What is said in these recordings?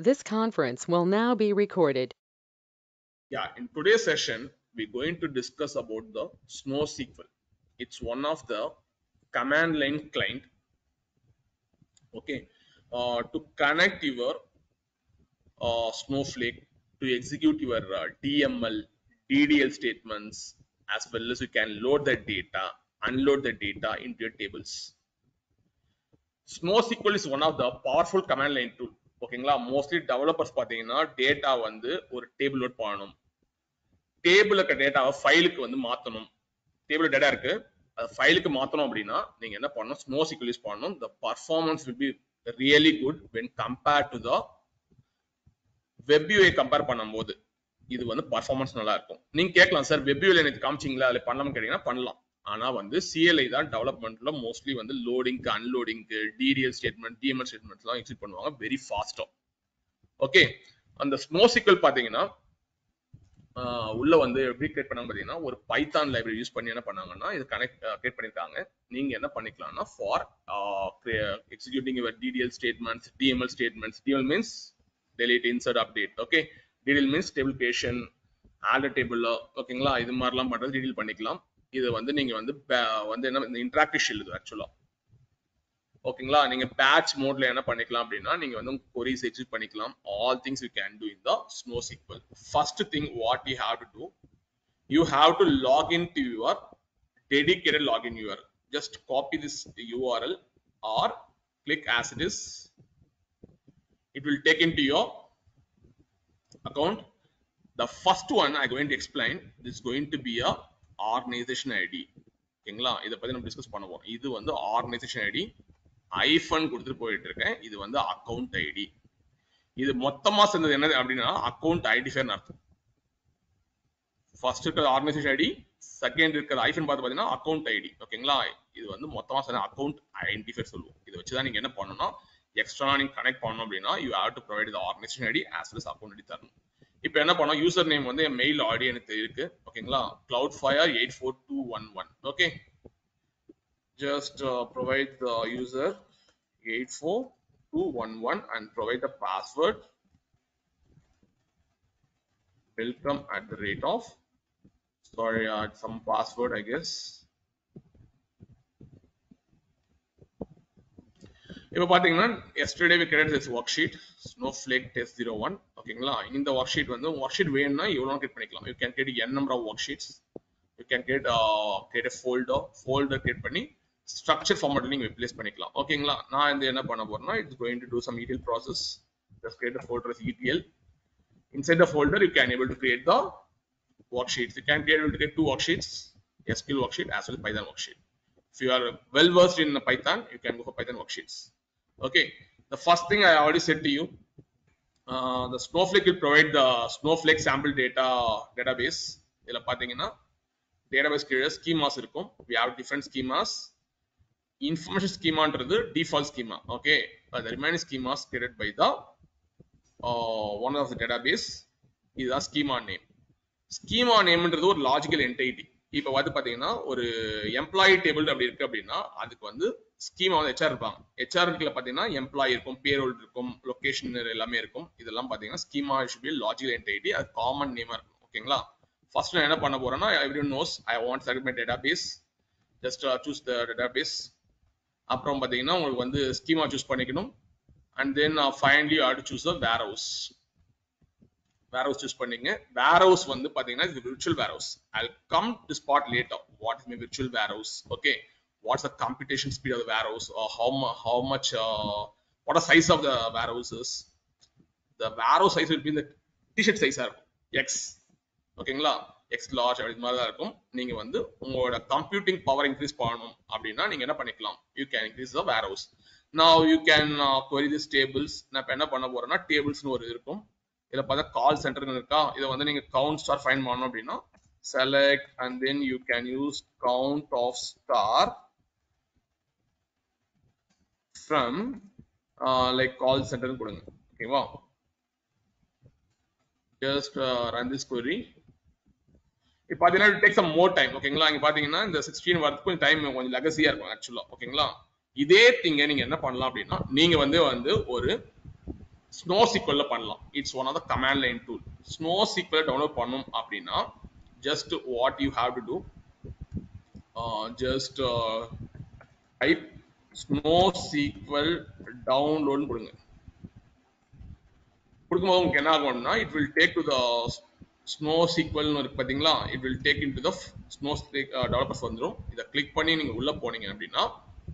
This conference will now be recorded. Yeah, in today's session, we're going to discuss about the SnowSQL. It's one of the command line client. Okay, uh, to connect your uh, Snowflake to execute your uh, DML, DDL statements, as well as you can load the data, unload the data into your tables. SnowSQL is one of the powerful command line tool. ஓகேங்களா mostly developers பார்த்தீங்கன்னா data வந்து ஒரு table load பண்ணணும் table இருக்க டேட்டாவை ஃபைலுக்கு வந்து மாற்றணும் table data இருக்கு அது ஃபைலுக்கு மாற்றணும் அப்படின்னா நீங்க என்ன பண்ணணும் ஸ்னோ சீக்கிள் யூஸ் பண்ணணும் the performance will be really good when compare to the web UI compare பண்ணும்போது இது வந்து பர்ஃபார்மன்ஸ் நல்லா இருக்கும் நீங்க கேட்கலாம் சார் வெப்யூல எனக்கு காமிச்சிங்களா அதில் பண்ணலாம்னு கேட்டீங்கன்னா பண்ணலாம் ஆனா வந்து சிஎல்ஐ தான் டெவலப்மெண்ட்ல மோஸ்ட்லி வந்து லோடிங்க்கு அன்லோடிங்க்கு டிடிஎல் ஸ்டேட்மெண்ட் டிஎம்எல் ஸ்டேட்மெண்ட்லாம் எக்ஸிட் பண்ணுவாங்க வெரி ஃபாஸ்டா ஓகே அந்த ஸ்னோசிக்கல் பாத்தீங்கன்னா உள்ள வந்து எப்படி கிரியேட் பண்ணாங்க பாத்தீங்கன்னா ஒரு பைத்தான் லைப்ரரி யூஸ் பண்ணி என்ன பண்ணாங்கன்னா இது கனெக்ட் கிரியேட் பண்ணிருக்காங்க நீங்க என்ன பண்ணிக்கலாம்னா for executing your DDL statements DML statements DL means delete insert update okay DDL means table creation alter table ஓகேங்களா இது மாதிரிலாம் பண்றது டீடெயில் பண்ணிக்கலாம் இது வந்து நீங்க வந்து வந்து என்ன இந்த இன்டராக்டிவ் ஷெல் இது ஆக்சுவலா ஓகேங்களா நீங்க பேட்ச் மோட்ல என்ன பண்ணிக்கலாம் அப்படின்னா நீங்க வந்து கொரிஸ் எக்ஸிட் பண்ணிக்கலாம் all things you can do in the snow sequel first thing what you have to do you have to log in to your dedicated login UR just copy this URL or click as it is it will take into your account the first one i'm going to explain is going to be a organisation ID ஓகேங்களா இதை பத்தி நம்ம discuss பண்ணுவோம் இது வந்து organisation ID ஐஃபன் கொடுத்துட்டு போயிட்டு இருக்கேன் இது வந்து அக்கௌண்ட் ஐடி இது மொத்தமா சேர்ந்தது என்னது அப்படின்னா அக்கௌண்ட் ஐடென்டிஃபையர் அர்த்தம் ஃபர்ஸ்ட் இருக்கிற ஆர்கனைசேஷன் ஐடி செகண்ட் இருக்கிற ஐஃபன் பார்த்து பார்த்தீங்கன்னா அக்கௌண்ட் ஐடி ஓகேங்களா இது வந்து மொத்தமா சேர்ந்த அக்கௌண்ட் ஐடென்டிஃபையர் சொல்லுவோம் இதை வச்சு தான் நீங்க என்ன பண்ணணும்னா எக்ஸ்ட்ரா நீங்க கனெக்ட் பண்ணணும் அப்படின்னா you have to provide organisation ID as well account ID தரணும் இப்போ என்ன பண்ணோம் யூசர் நேம் வந்து என் மெயில் ஐடி எனக்கு இருக்கு ஓகேங்களா cloud flare eight four two one one okay just provide the user eight four two one one and provide the password welcome at the rate of sorry some password I guess இப்போ பாத்தீங்கன்னா yesterday we create this worksheet Snowflake test zero one ஓகேங்களா இந்த worksheet வந்து worksheet வேணும்னா எவ்வளோ create பண்ணிக்கலாம் you can create N number of worksheets you can create create folder folder create பண்ணி structure format நீங்க replace பண்ணிக்கலாம் ஓகேங்களா நான் இந்த என்ன பண்ண போறேன்னா it's going to do some ETL process just create a folder as ETL inside the folder you can able to create the worksheets you can create able to create two worksheets SQL worksheet as well as Python worksheet if you are well versed in Python you can go for Python worksheets okay the first thing i already said to you uh, the snowflake will provide the snowflake sample data database இதுல பாத்தீங்கன்னா database கீழே schemas இருக்கும் we have different schemas information schemaன்றது default schema okay uh, the remaining schemas created by the uh, one of the database இதுதான் schema name schema nameன்றது ஒரு logical entity இப்போ வந்து பாத்தீங்கன்னா ஒரு எம்ப்ளாயி டேபிள் அப்படி இருக்கு அப்படின்னா அதுக்கு வந்து ஸ்கீமா வந்து ஹெச்ஆர் இருப்பாங்க ஹெச்ஆர்ல பாத்தீங்கன்னா எம்ப்ளாயி இருக்கும் பேரோல் இருக்கும் லொகேஷன் எல்லாமே இருக்கும் இதெல்லாம் பாத்தீங்கன்னா schema should be logical entity அது காமன் நேமா இருக்கும் ஓகேங்களா ஃபர்ஸ்ட் நான் என்ன பண்ண போறேன்னா every knows I want select my database just choose the database அப்புறம் பாத்தீங்கன்னா உங்களுக்கு வந்து ஸ்கீமா சூஸ் பண்ணிக்கணும் and then finally are to choose the warehouse warehouse choose பண்ணீங்க வேர் ஹவுஸ் வந்து பாத்தீங்கன்னா இது virtual warehouse I come to spot later what is my virtual where house okay what's the computation speed of the warehouse or how, how much uh, what the size of the warehouse is the warehouse size will be in the t-shirt size இருக்கும் x ஓகேங்களா X large அப்படி மாதிரி தான் இருக்கும் நீங்க வந்து உங்களோட computing power increase பண்ணணும் அப்படின்னா நீங்க என்ன பண்ணிக்கலாம் you can increase the warehouse நான் you can query this tables நான் இப்போ என்ன பண்ண போறேன்னா டேபிள்ஸ்னு ஒரு இருக்கும் இதில் பார்த்தா கால் சென்டர்னு இருக்கா இதை வந்து நீங்க கவுண்ட் ஸ்டார் ஃபைன் பண்ணணும் அப்படின்னா select and then you can use count of star from uh, like call center கொடுங்க ஓகேவா just uh, run this query இப்போ பார்த்தீங்கன்னா டேக் சம் மோர் டைம் ஓகேங்களா இங்க பாத்தீங்கன்னா இந்த சிக்ஸ்டீன் வரதுக்கு கொஞ்சம் டைம் கொஞ்சம் லெகசியா இருக்கும் ஆக்சுவலா ஓகேங்களா இதே திங்க நீங்க என்ன பண்ணலாம் அப்படின்னா நீங்க வந்து வந்து ஒரு ஸ்னோ சீக்வல்ல பண்ணலாம் it's one of the command line tool snow sequel download பண்ணும் அப்படின்னா just what you have to do just type snow sequel download கொடுங்க கொடுக்கும்போது உங்களுக்கு என்ன ஆகும்னா it will take to the snow சீக்வல்னு இருக்கு பாத்தீங்களா it will take in to the snow developers வந்துடும் இதை கிளிக் பண்ணி நீங்க உள்ள போனீங்க அப்படின்னா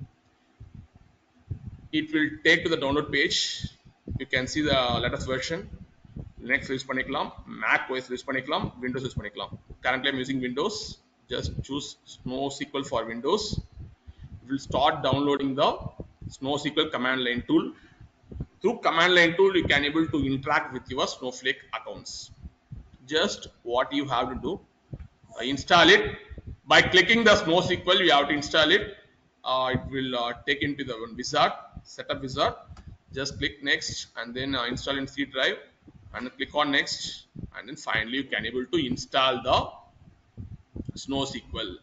it will take to the download page you can see the latest version linux use பண்ணிக்கலாம் mac os யூஸ் பண்ணிக்கலாம் windows யூஸ் பண்ணிக்கலாம் currently i'm using windows just choose snowsql for windows it will start downloading the snowsql command line tool through command line tool you can able to interact with your snowflake accounts just what you have to do uh, install it by clicking the snowsql you have to install it uh, it will uh, take into the wizard setup wizard just click next and then uh, install in c drive and click on next and then finally you can able to install the snowsql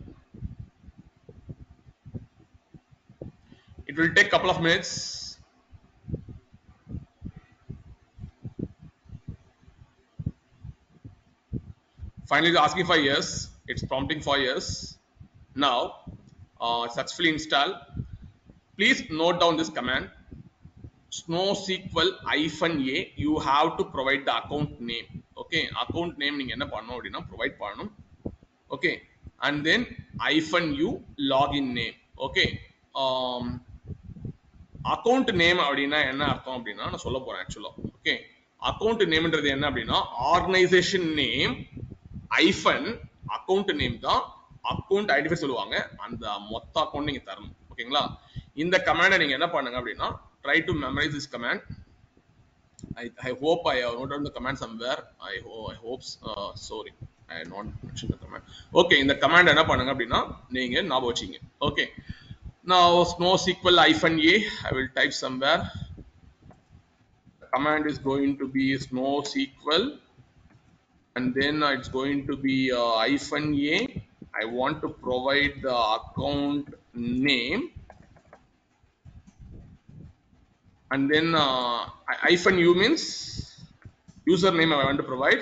it will take couple of minutes finally it's asking for yes it's prompting for yes now uh, successfully install please note down this command snowsql hyphen a you have to provide the account name okay account name நீங்க என்ன பண்ணணும் அப்படின்னா provide பண்ணணும் okay and then hyphen u login name okay um, account name அப்படின்னா என்ன அர்த்தம் அப்படின்னா நான் சொல்ல போறேன் ஆக்சுவலா ஓகே அக்கௌண்ட் நேம்ன்றது என்ன அப்படின்னா organisation name hyphen account name தான் அக்கௌண்ட் ஐடென்டிஃபை சொல்லுவாங்க அந்த மொத்த அக்கௌண்ட் நீங்க தரணும் ஓகேங்களா இந்த கமாண்டை நீங்க என்ன பண்ணுங்க அப்படின்னா try to memorise this command I, I hope I have noted down the command somewhere. I, ho- I hope, uh, sorry, I had not mentioned the command. Okay, இந்த command என்ன பண்ணுங்க அப்படின்னா நீங்க ஞாபகம் வச்சீங்க. Okay, now snowsql hyphen a, I will type somewhere. The command is going to be snowsql and then uh, it's going to be uh, hyphen a. I want to provide the account name and then uh, hyphen u means username I want to provide.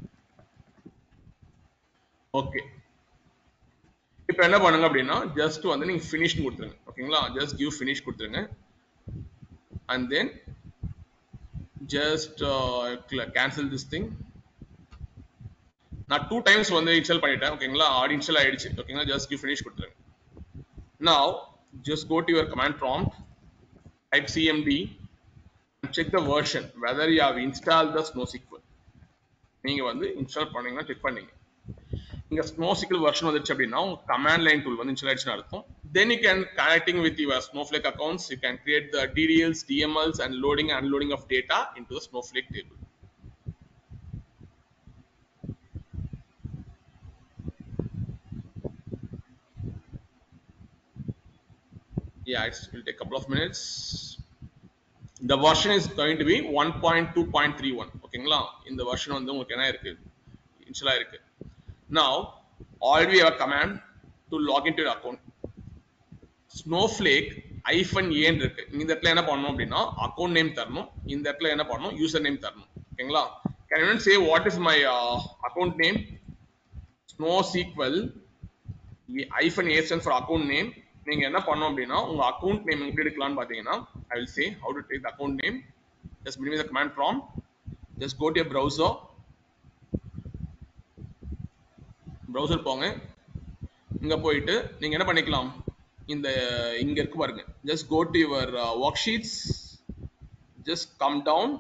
Okay. இப்போ என்ன பண்ணுங்க அப்படின்னா just வந்து நீங்க finish கொடுத்துருங்க ஓகேங்களா just give finish கொடுத்துருங்க and then just cancel this thing நான் டூ டைம்ஸ் வந்து இன்ஸ்டால் பண்ணிட்டேன் ஓகேங்களா ஆடி இன்ஸ்டால் ஆயிடுச்சு ஓகேங்களா ஜஸ்ட் கிவ் ஃபினிஷ் கொடுத்துருங்க now just go to your command prompt type cmd and check the version whether you have installed the snowsql நீங்க வந்து இன்ஸ்டால் பண்ணீங்கன்னா செக் பண்ணீங்க இங்க snowsql version வந்துச்சு அப்படின்னா உங்க command line tool வந்து இன்ஸ்டால் ஆயிடுச்சுன்னு அர்த்தம் then you can connecting with your snowflake accounts you can create the ddls dmls and loading and unloading of data into the snowflake table yeah it will take a couple of minutes the version is going to be 1.2.31 ஓகேங்களா இந்த version வந்து உங்களுக்கு என்ன இருக்கு install இருக்கு now already we have a command to log into your account snowflake hyphen a ன்னு இருக்கு இந்த இடத்துல என்ன பண்ணணும் அப்படின்னா அக்கௌண்ட் நேம் தரணும் இந்த இடத்துல என்ன பண்ணணும் யூசர் நேம் தரணும் ஓகேங்களா can you say what is my uh, account name snowsql hyphen a stands for account name நீங்க என்ன பண்ணணும் அப்படின்னா உங்க அக்கௌண்ட் நேம் எப்படி எடுக்கலாம்னு பாத்தீங்கன்னா I will say how to take the account name just minimise the command from just go to browser browser போங்க இங்க போயிட்டு நீங்க என்ன பண்ணிக்கலாம் இந்த இங்க இருக்கு பாருங்க just go to your worksheets just come down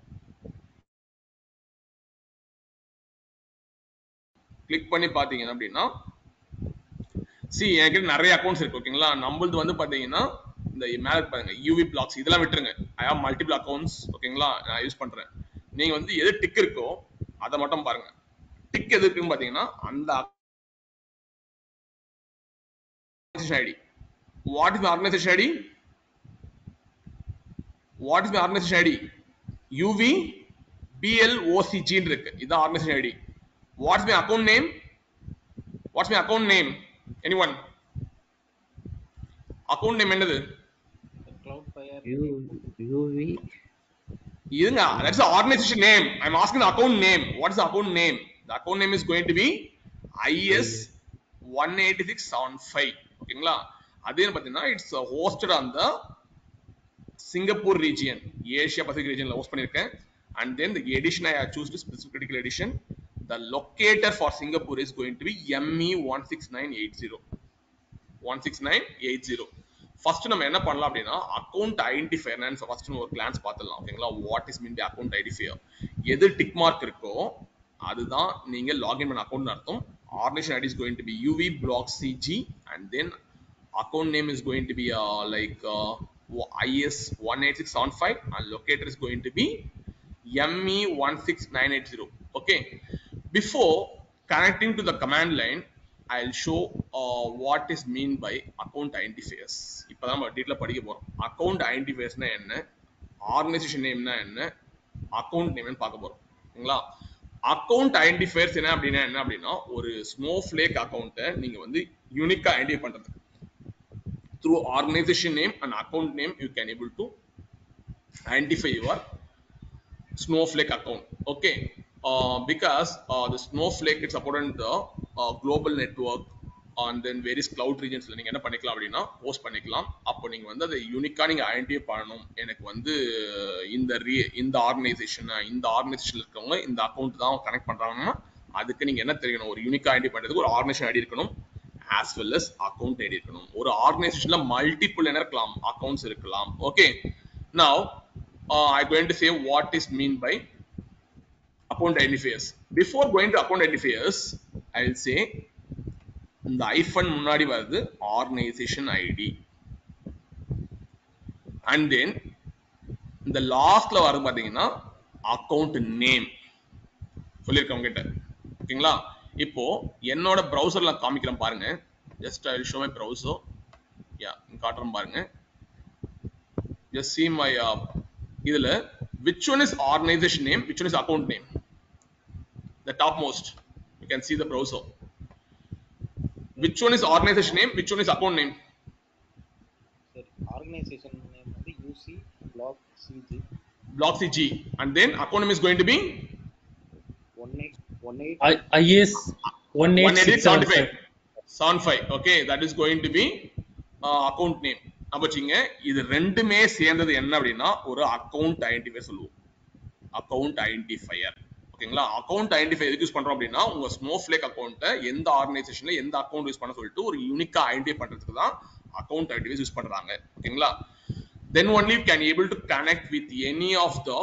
click பண்ணி பாத்தீங்க அப்படின்னா சி என்கிட்ட நிறைய அக்கௌண்ட்ஸ் இருக்கு ஓகேங்களா நம்மளது வந்து பாத்தீங்கன்னா இந்த மேல இருக்கு பாருங்க யூவி பிளாக்ஸ் இதெல்லாம் விட்டுருங்க ஐ ஹவ் மல்டிபிள் அக்கௌண்ட்ஸ் ஓகேங்களா நான் யூஸ் பண்றேன் நீங்க வந்து எது டிக் இருக்கோ அதை மட்டும் பாருங்க டிக் எது இருக்குன்னு பாத்தீங்கன்னா அந்த organisation ID what is organisation ID what is organisation ID UV பிஎல்ஓசிஜின்னு இருக்கு இதுதான் organisation ID what's my account name what's my account name anyone account name என்னது Cloudflare U UV இருங்க that's the organization name i'm asking the account name what is the account name the account name is going to be is 18675 ஓகேங்களா அதே பாத்தீங்கன்னா it's hosted on the Singapore region Asia Pacific ரீஜியன்ல host பண்ணிருக்கேன் and then the edition I choose to specific critical edition the locator for Singapore is going to be ME one six nine eight zero one six nine eight zero first நம்ம என்ன பண்ணலாம் அப்படின்னா account identifier first ஒரு glance பார்த்துடலாம் ஓகேங்களா what is mean the account identifier எது tick mark இருக்கோ அதுதான் நீங்க லாகின் பண்ண அக்கௌண்ட் அர்த்தம் organisation ID is going to be UV block CG and then account name is going to be uh, like uh, IS 18675 and locator is going to be ME 16980. Okay. Before connecting to the command line, I'll show uh, what is mean by account identifiers. இப்போ தான் நம்ம டீட்டெயிலாக படிக்க போகிறோம் account ஐடென்டிஃபையர்ஸ்னா என்ன organisation நேம்னா என்ன account நேம்னு பார்க்க போகிறோம் ஓகேங்களா அக்கௌண்ட் ஐடென்டிஃபையர்ஸ் என்ன அப்படின்னா என்ன அப்படின்னா ஒரு ஸ்னோ ஃபிளேக் அக்கௌண்ட்டை நீங்கள் வந்து யூனிக்காக ஐடென்டிஃபை பண்ணுறது through organization name and account name you can able to identify your snowflake account okay uh, because uh, the snowflake is supported in the uh, global network and then various cloud regions நீங்க என்ன பண்ணிக்கலாம் அப்படின்னா post பண்ணிக்கலாம் அப்போ நீங்க வந்து அதை யூனிக்கா நீங்க ஐடென்டிஃபை பண்ணணும் எனக்கு வந்து இந்த ரீ இந்த ஆர்கனைசேஷன் இந்த ஆர்கனைசேஷன்ல இருக்கவங்க இந்த அக்கௌண்ட் தான் கனெக்ட் பண்றாங்கன்னா அதுக்கு நீங்க என்ன தெரியணும் ஒரு யூனிக்கா ஐடென்டிஃபை பண்றதுக்கு ஒரு ஆர்கனைசேஷன் ஐடி இருக்கணும் as well as account ID இருக்கணும் ஒரு ஆர்கனைசேஷன்ல மல்டிபிள் என்ன இருக்கலாம் அக்கௌண்ட்ஸ் இருக்கலாம் okay now I going to say what is mean by account identifiers before going to account identifiers I will say இந்த ஐஃபன் முன்னாடி வருது ஆர்கனைசேஷன் ஐடி அண்ட் தென் இந்த லாஸ்ட்ல வருது பாத்தீங்கன்னா அக்கௌண்ட் நேம் சொல்லியிருக்கேன் உங்ககிட்ட ஓகேங்களா இப்போ என்னோட ப்ரௌசர்ல காமிக்கிறேன் பாருங்க just I show my browser யா காட்டுறேன் பாருங்க ஜஸ்ட் சி மை இதுல which one is organization name which one is account name the top most you can see the browser which one is organization name which one is account name சரி organisation name வந்து UC block CG block cg and then account name is going to be one eight one eight I- IS 18675 18675. 75 okay that is going to be uh, account name அப்ப வச்சுங்க இது ரெண்டுமே சேர்ந்தது என்ன அப்படின்னா ஒரு அக்கவுண்ட் ஐடென்டிஃபையர் சொல்லுவோம் அக்கவுண்ட் ஐடென்டிஃபையர் ஓகேங்களா அக்கவுண்ட் ஐடென்டிஃபை எதுக்கு யூஸ் பண்றோம் அப்படின்னா உங்க ஸ்னோஃபிளேக் அக்கௌண்ட்டை எந்த ஆர்கனைசேஷன்ல எந்த அக்கௌண்ட் யூஸ் பண்ண சொல்லிட்டு ஒரு யூனிக்கா ஐடென்டிஃபை பண்றதுக்கு தான் அக்கவுண்ட் ஐடென்டிஃபை யூஸ் பண்றாங்க ஓகேங்களா then only can able to connect with any of the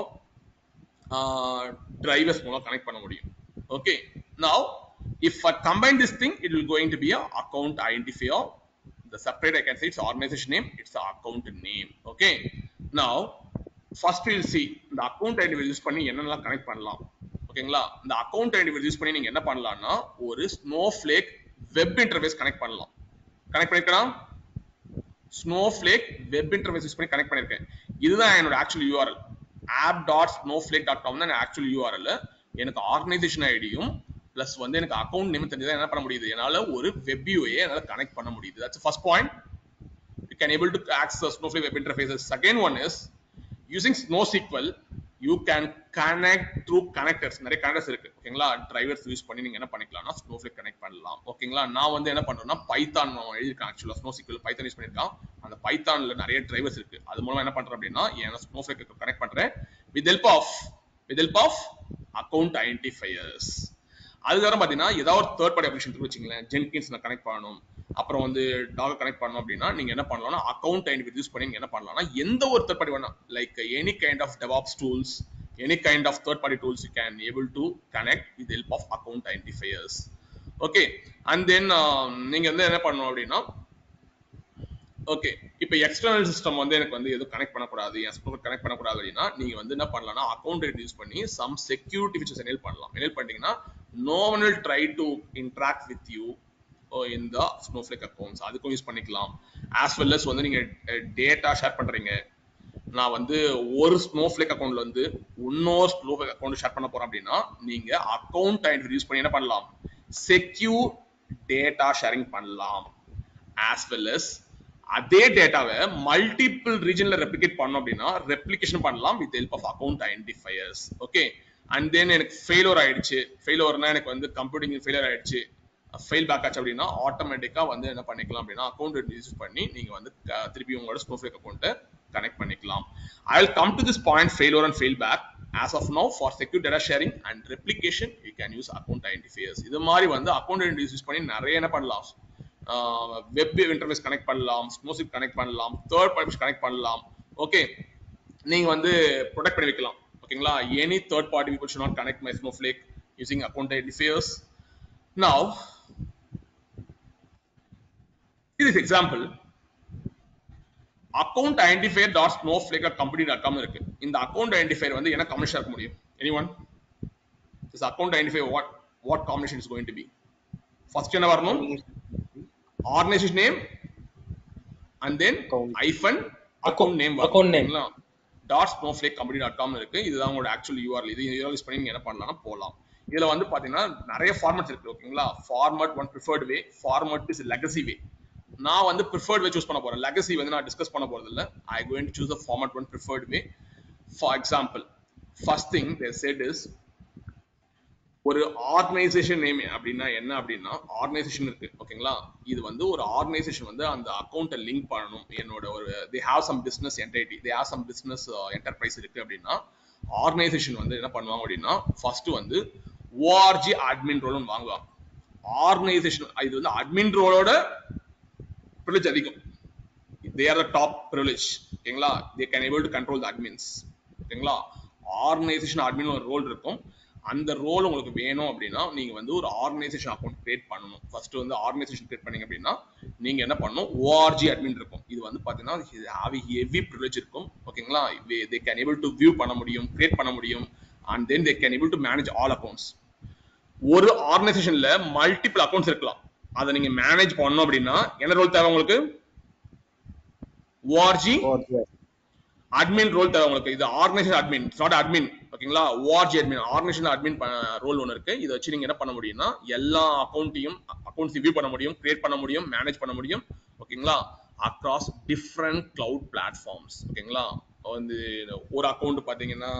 drivers மூலம் connect பண்ண முடியும் okay now if I combine this thing it will going to be a account identifier the separate I can say it's organization name it's the account name okay now first we'll see இந்த account identifier use பண்ணி என்னென்னலாம் connect பண்ணலாம் ஓகேங்களா இந்த account identify use பண்ணி நீங்க என்ன பண்ணலாம்னா ஒரு ஸ்னோஃபிளேக் வெப் இன்டர்ஃபேஸ் கனெக்ட் பண்ணலாம் கனெக்ட் பண்ணிருக்கலாம் ஸ்னோஃபிளேக் வெப் இன்டர்ஃபேஸ் யூஸ் பண்ணி கனெக்ட் பண்ணிருக்கேன் இதுதான் என்னோட actual URL app dot Snowflake dot com தான் ஆக்சுவல் யூஆர்எல் எனக்கு ஆர்கனைசேஷன் ஐடியும் ப்ளஸ் வந்து எனக்கு அக்கௌண்ட் நேம் தெரிஞ்சதா என்ன பண்ண முடியுது என்னால ஒரு வெப் யூஏ என்னால கனெக்ட் பண்ண முடியுது that's first point you can able to access Snowflake web interfaces. Second one is using NoSQL, you can connect through connectors. நிறைய கனெக்டர்ஸ் இருக்கு ஓகேங்களா டிரைவர்ஸ் யூஸ் பண்ணி நீங்க என்ன பண்ணிக்கலாம்னா ஸ்னோஃபிளேக் கனெக்ட் பண்ணலாம் ஓகேங்களா நான் வந்து என்ன பண்றேன்னா பைத்தான் எழுதிருக்கேன் ஆக்சுவலா ஸ்னோ சிக்வல் பைத்தான் யூஸ் பண்ணிருக்கான் அந்த பைத்தான்ல நிறைய டிரைவர்ஸ் இருக்கு அது மூலமா என்ன பண்றேன் அப்படின்னா என் ஸ்னோஃபிளேக் கனெக்ட் பண்றேன் with help of with help of account identifiers அதுக்கப்புறம் பாத்தீங்கன்னா ஏதாவது ஒரு தேர்ட் பார்ட்டி அப்ளிகேஷன் வச்சுங்களேன் ஜென்கின்ஸ் நான் கனெக்ட் பண்ணணும் அப்புறம் வந்து டாக் கனெக்ட் பண்ணணும் அப்படின்னா நீங்க என்ன பண்ணலாம்னா அக்கௌண்ட் ஐடென்டிஃபை யூஸ் பண்ணி நீங்க என்ன பண்ணலாம்னா எந்த ஒரு தேர்ட் பார்ட்டி வேணா like any kind of DevOps tools any kind of third party tools you can able to connect with help of account identifiers okay and then நீங்க வந்து என்ன பண்ணணும் அப்படின்னா ஓகே இப்போ எக்ஸ்டர்னல் சிஸ்டம் வந்து எனக்கு வந்து எதுவும் கனெக்ட் பண்ணக்கூடாது என் ஸ்போக்கர் கனெக்ட் பண்ணக்கூடாது அப்படின்னா நீங்க வந்து என்ன பண்ணலாம்னா அக்கௌண்ட் யூஸ் பண்ணி சம் செக்யூரிட்டி ஃபீச்சர்ஸ் எனேல் பண்ணலாம் எனேல் பண்ணிட்டீங்கன்னா no one will try to interact with you in the Snowflake accounts அதுக்கும் யூஸ் பண்ணிக்கலாம் ஆஸ் வெல் அஸ் வந்து நீங்க டேட்டா ஷேர் பண்றீங்க நான் வந்து ஒரு ஸ்னோஃபிளேக் அக்கௌண்ட்ல வந்து இன்னொரு ஸ்னோஃபிளேக் அக்கௌண்ட் ஷேர் பண்ண போறேன் அப்படின்னா நீங்க அக்கௌண்ட் ஐடென்டி யூஸ் பண்ணி என்ன பண்ணலாம் செக்யூர் டேட்டா ஷேரிங் பண்ணலாம் ஆஸ் வெல் அஸ் அதே டேட்டாவை மல்டிபிள் ரீஜன்ல ரெப்ளிகேட் பண்ணோம் அப்படின்னா ரெப்ளிகேஷன் பண்ணலாம் with help of account identifiers okay and then எனக்கு ஃபெயிலோர் ஆயிடுச்சு ஃபெயிலோர்னா எனக்கு வந்து கம்ப்யூட்டிங் ஃபெயிலியர் ஆயிடுச்சு ஃபெயில் பேக் ஆச்சு அப்படின்னா ஆட்டோமேட்டிக்கா வந்து என்ன பண்ணிக்கலாம் அப்படின்னா அக்கௌண்ட் யூஸ் பண்ணி நீங்க வந்து க- திருப்பி உங்களோட ஸ்னோஃப்ளேக் அக்கௌண்ட்டை கனெக்ட் பண்ணிக்கலாம் I will come to this point failure and fail back as of now for secure data sharing and replication you can use account identifiers இது மாதிரி வந்து அக்கௌண்ட் ஐடென்டிஃபையர்ஸ் யூஸ் பண்ணி நிறைய என்ன பண்ணலாம் வெப் இன்டர்ஃபேஸ் கனெக்ட் பண்ணலாம் ஸ்னோசிப் கனெக்ட் பண்ணலாம் தேர்ட் பார்ட்டிஸ் கனெக்ட் பண்ணலாம் ஓகே நீங்க வந்து ப்ரொடெக்ட் பண்ணி வைக்கலாம் ஓகேங்களா any third party people should not connect my snowflake using account identifiers now this example account identifier dot Snowflake company dot com இருக்கு இந்த அக்கௌண்ட் ஐடென்டிஃபையர் வந்து என்ன காம்பினேஷன் இருக்க முடியும் any one this account identify what what combination is going to be first என்ன வரணும் organisation name and then Account. Hyphen account name Account name. Dot Snowflake company dot com இருக்கு இதுதான் உங்களோட actual URL இது URL பண்ணி நீங்க என்ன பண்ணலாம்னா போகலாம் இதுல வந்து பாத்தீங்கன்னா நிறைய ஃபார்மட்ஸ் இருக்கு ஓகேங்களா format one preferred way format is legacy way நான் வந்து ப்ரிஃபர்ட் வே சூஸ் பண்ண போறேன் லெகசி வந்து நான் டிஸ்கஸ் பண்ண போறது இல்ல I going to choose the format one preferred way for example first thing they set is ஒரு ஆர்கனைசேஷன் நேம் அப்படின்னா என்ன அப்படின்னா ஆர்கனைசேஷன் இருக்கு ஓகேங்களா இது வந்து ஒரு ஆர்கனைசேஷன் வந்து அந்த அக்கௌண்ட்டை லிங்க் பண்ணணும் என்னோட ஒரு they have some business entity they have some business enterprise இருக்கு அப்படின்னா ஆர்கனைசேஷன் வந்து என்ன பண்ணுவாங்க அப்படின்னா ஃபர்ஸ்ட் வந்து ஓஆர்ஜி அட்மின் ரோல்னு வாங்குவாங்க ஆர்கனைசேஷன் இது வந்து அட்மின் ரோலோட ப்ரிவிலேஜ் அதிகம் they are the top privilege ஓகேங்களா they can able to control the admins ஓகேங்களா ஆர்கனைசேஷன் அட்மின் ஒரு ரோல் இருக்கும் அந்த ரோல் உங்களுக்கு வேணும் அப்படின்னா நீங்க வந்து ஒரு ஆர்கனைசேஷன் அக்கௌண்ட் கிரியேட் பண்ணணும் ஃபர்ஸ்ட் வந்து ஆர்கனைசேஷன் கிரியேட் பண்ணீங்க அப்படின்னா நீங்க என்ன பண்ணணும் ஓஆர்ஜி அட்மின் இருக்கும் இது வந்து பாத்தீங்கன்னா ஹெவி ப்ரிவிலேஜ் இருக்கும் ஓகேங்களா they can able to view பண்ண முடியும் கிரியேட் பண்ண முடியும் and then they can able to manage all accounts ஒரு ஆர்கனைசேஷன்ல மல்டிபிள் அக்கௌண்ட்ஸ் இருக்கலாம் அதை நீங்க மேனேஜ் பண்ணணும் அப்படின்னா என்ன ரோல் தேவை உங்களுக்கு ஓஆர்ஜி அட்மின் ரோல் தேவை உங்களுக்கு இது ஆர்கனைசேஷன் அட்மின் நாட் அட்மின் ஓகேங்களா org admin organisation admin role ஒன்று இருக்கு இதை வச்சு நீங்க என்ன பண்ண முடியும்னா எல்லா அக்கௌண்ட்டையும் அக்கௌண்ட்ஸ் ரிவ்யூ பண்ண முடியும் கிரியேட் பண்ண முடியும் மேனேஜ் பண்ண முடியும் ஓகேங்களா அக்ராஸ் டிஃப்ரெண்ட் கிளவுட் பிளாட்ஃபார்ம்ஸ் ஓகேங்களா வந்து ஒரு அக்கௌண்ட் பாத்தீங்கன்னா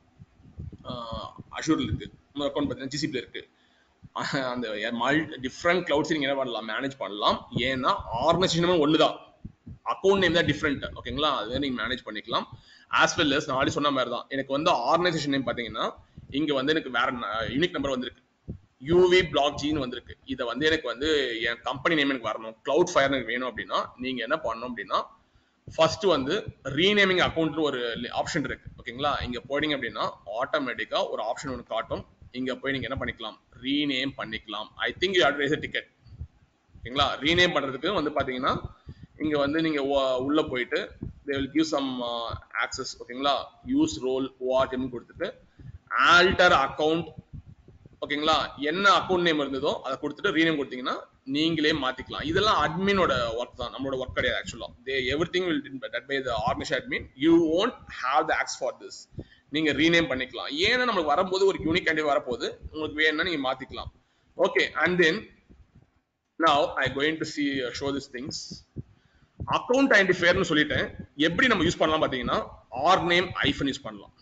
அஷூர்ல இருக்கு இன்னொரு அக்கௌண்ட் பாத்தீங்கன்னா ஜிசிபில இருக்கு அஹ் அந்த மல் டிஃப்ரெண்ட் கிளவுட்ஸ் நீங்க என்ன பண்ணலாம் மேனேஜ் பண்ணலாம் ஏன்னா ஆர்கனைசேஷனுமே ஒண்ணுதான் அக்கௌண்ட் நேம் தான் டிஃப்ரெண்ட் ஓகேங்களா அதை நீங்க மேனேஜ் பண்ணிக்கலாம் ஆஸ் வெல் as நான் ஆல்ரெடி சொன்ன மாதிரி தான் எனக்கு வந்து ஆர்கனைசேஷன் நேம் பாத்தீங்கன்னா இங்க வந்து எனக்கு வேற யூனிக் நம்பர் வந்திருக்கு யூவி பிளாக் ஜின்னு வந்திருக்கு இதை வந்து எனக்கு வந்து என் கம்பெனி நேம் எனக்கு வரணும் கிளவுட் ஃபயர் எனக்கு வேணும் அப்படின்னா நீங்க என்ன பண்ணணும் அப்படின்னா ஃபர்ஸ்ட் வந்து ரீநேமிங் அக்கௌண்ட் ஒரு ஆப்ஷன் இருக்கு ஓகேங்களா இங்க போயிட்டீங்க அப்படின்னா ஆட்டோமேட்டிக்கா ஒரு ஆப்ஷன் ஒன்று காட்டும் இங்க போய் நீங்க என்ன பண்ணிக்கலாம் ரீநேம் பண்ணிக்கலாம் ஐ திங்க் யூ அட்ரைஸ் டிக்கெட் ஓகேங்களா ரீநேம் பண்றதுக்கு வந்து பாத்தீங்கன்னா இங்க வந்து நீங்க உ- உள்ள போயிட்டு they will give some access ஓகேங்களா யூஸ் ரோல் ஓஆர்டிஎம் கொடுத்துட்டு ஆல்டர் அக்கவுண்ட் ஓகேங்களா என்ன அக்கௌண்ட் நேம் இருந்ததோ அதை கொடுத்துட்டு ரீநேம் கொடுத்தீங்கன்னா நீங்களே மாத்திக்கலாம் இதெல்லாம் அட்மினோட ஒர்க் தான் நம்மளோட ஒர்க் கிடையாது ஆக்சுவலா they everything will that by the organisation admin you won't have the access for this நீங்க ரீநேம் பண்ணிக்கலாம் ஏன்னா நம்மளுக்கு வரும்போது ஒரு யூனிக் கேண்டிடேட் வரப்போகுது உங்களுக்கு வேணும்னா நீங்க மாத்திக்கலாம் okay and then now i going to see uh, show these things account ஐடென்டிஃபையர்னு சொல்லிட்டேன் எப்படி நம்ம யூஸ் பண்ணலாம் பாத்தீங்கன்னா ஆர் நேம் ஐஃபன் யூஸ் பண்ணலாம்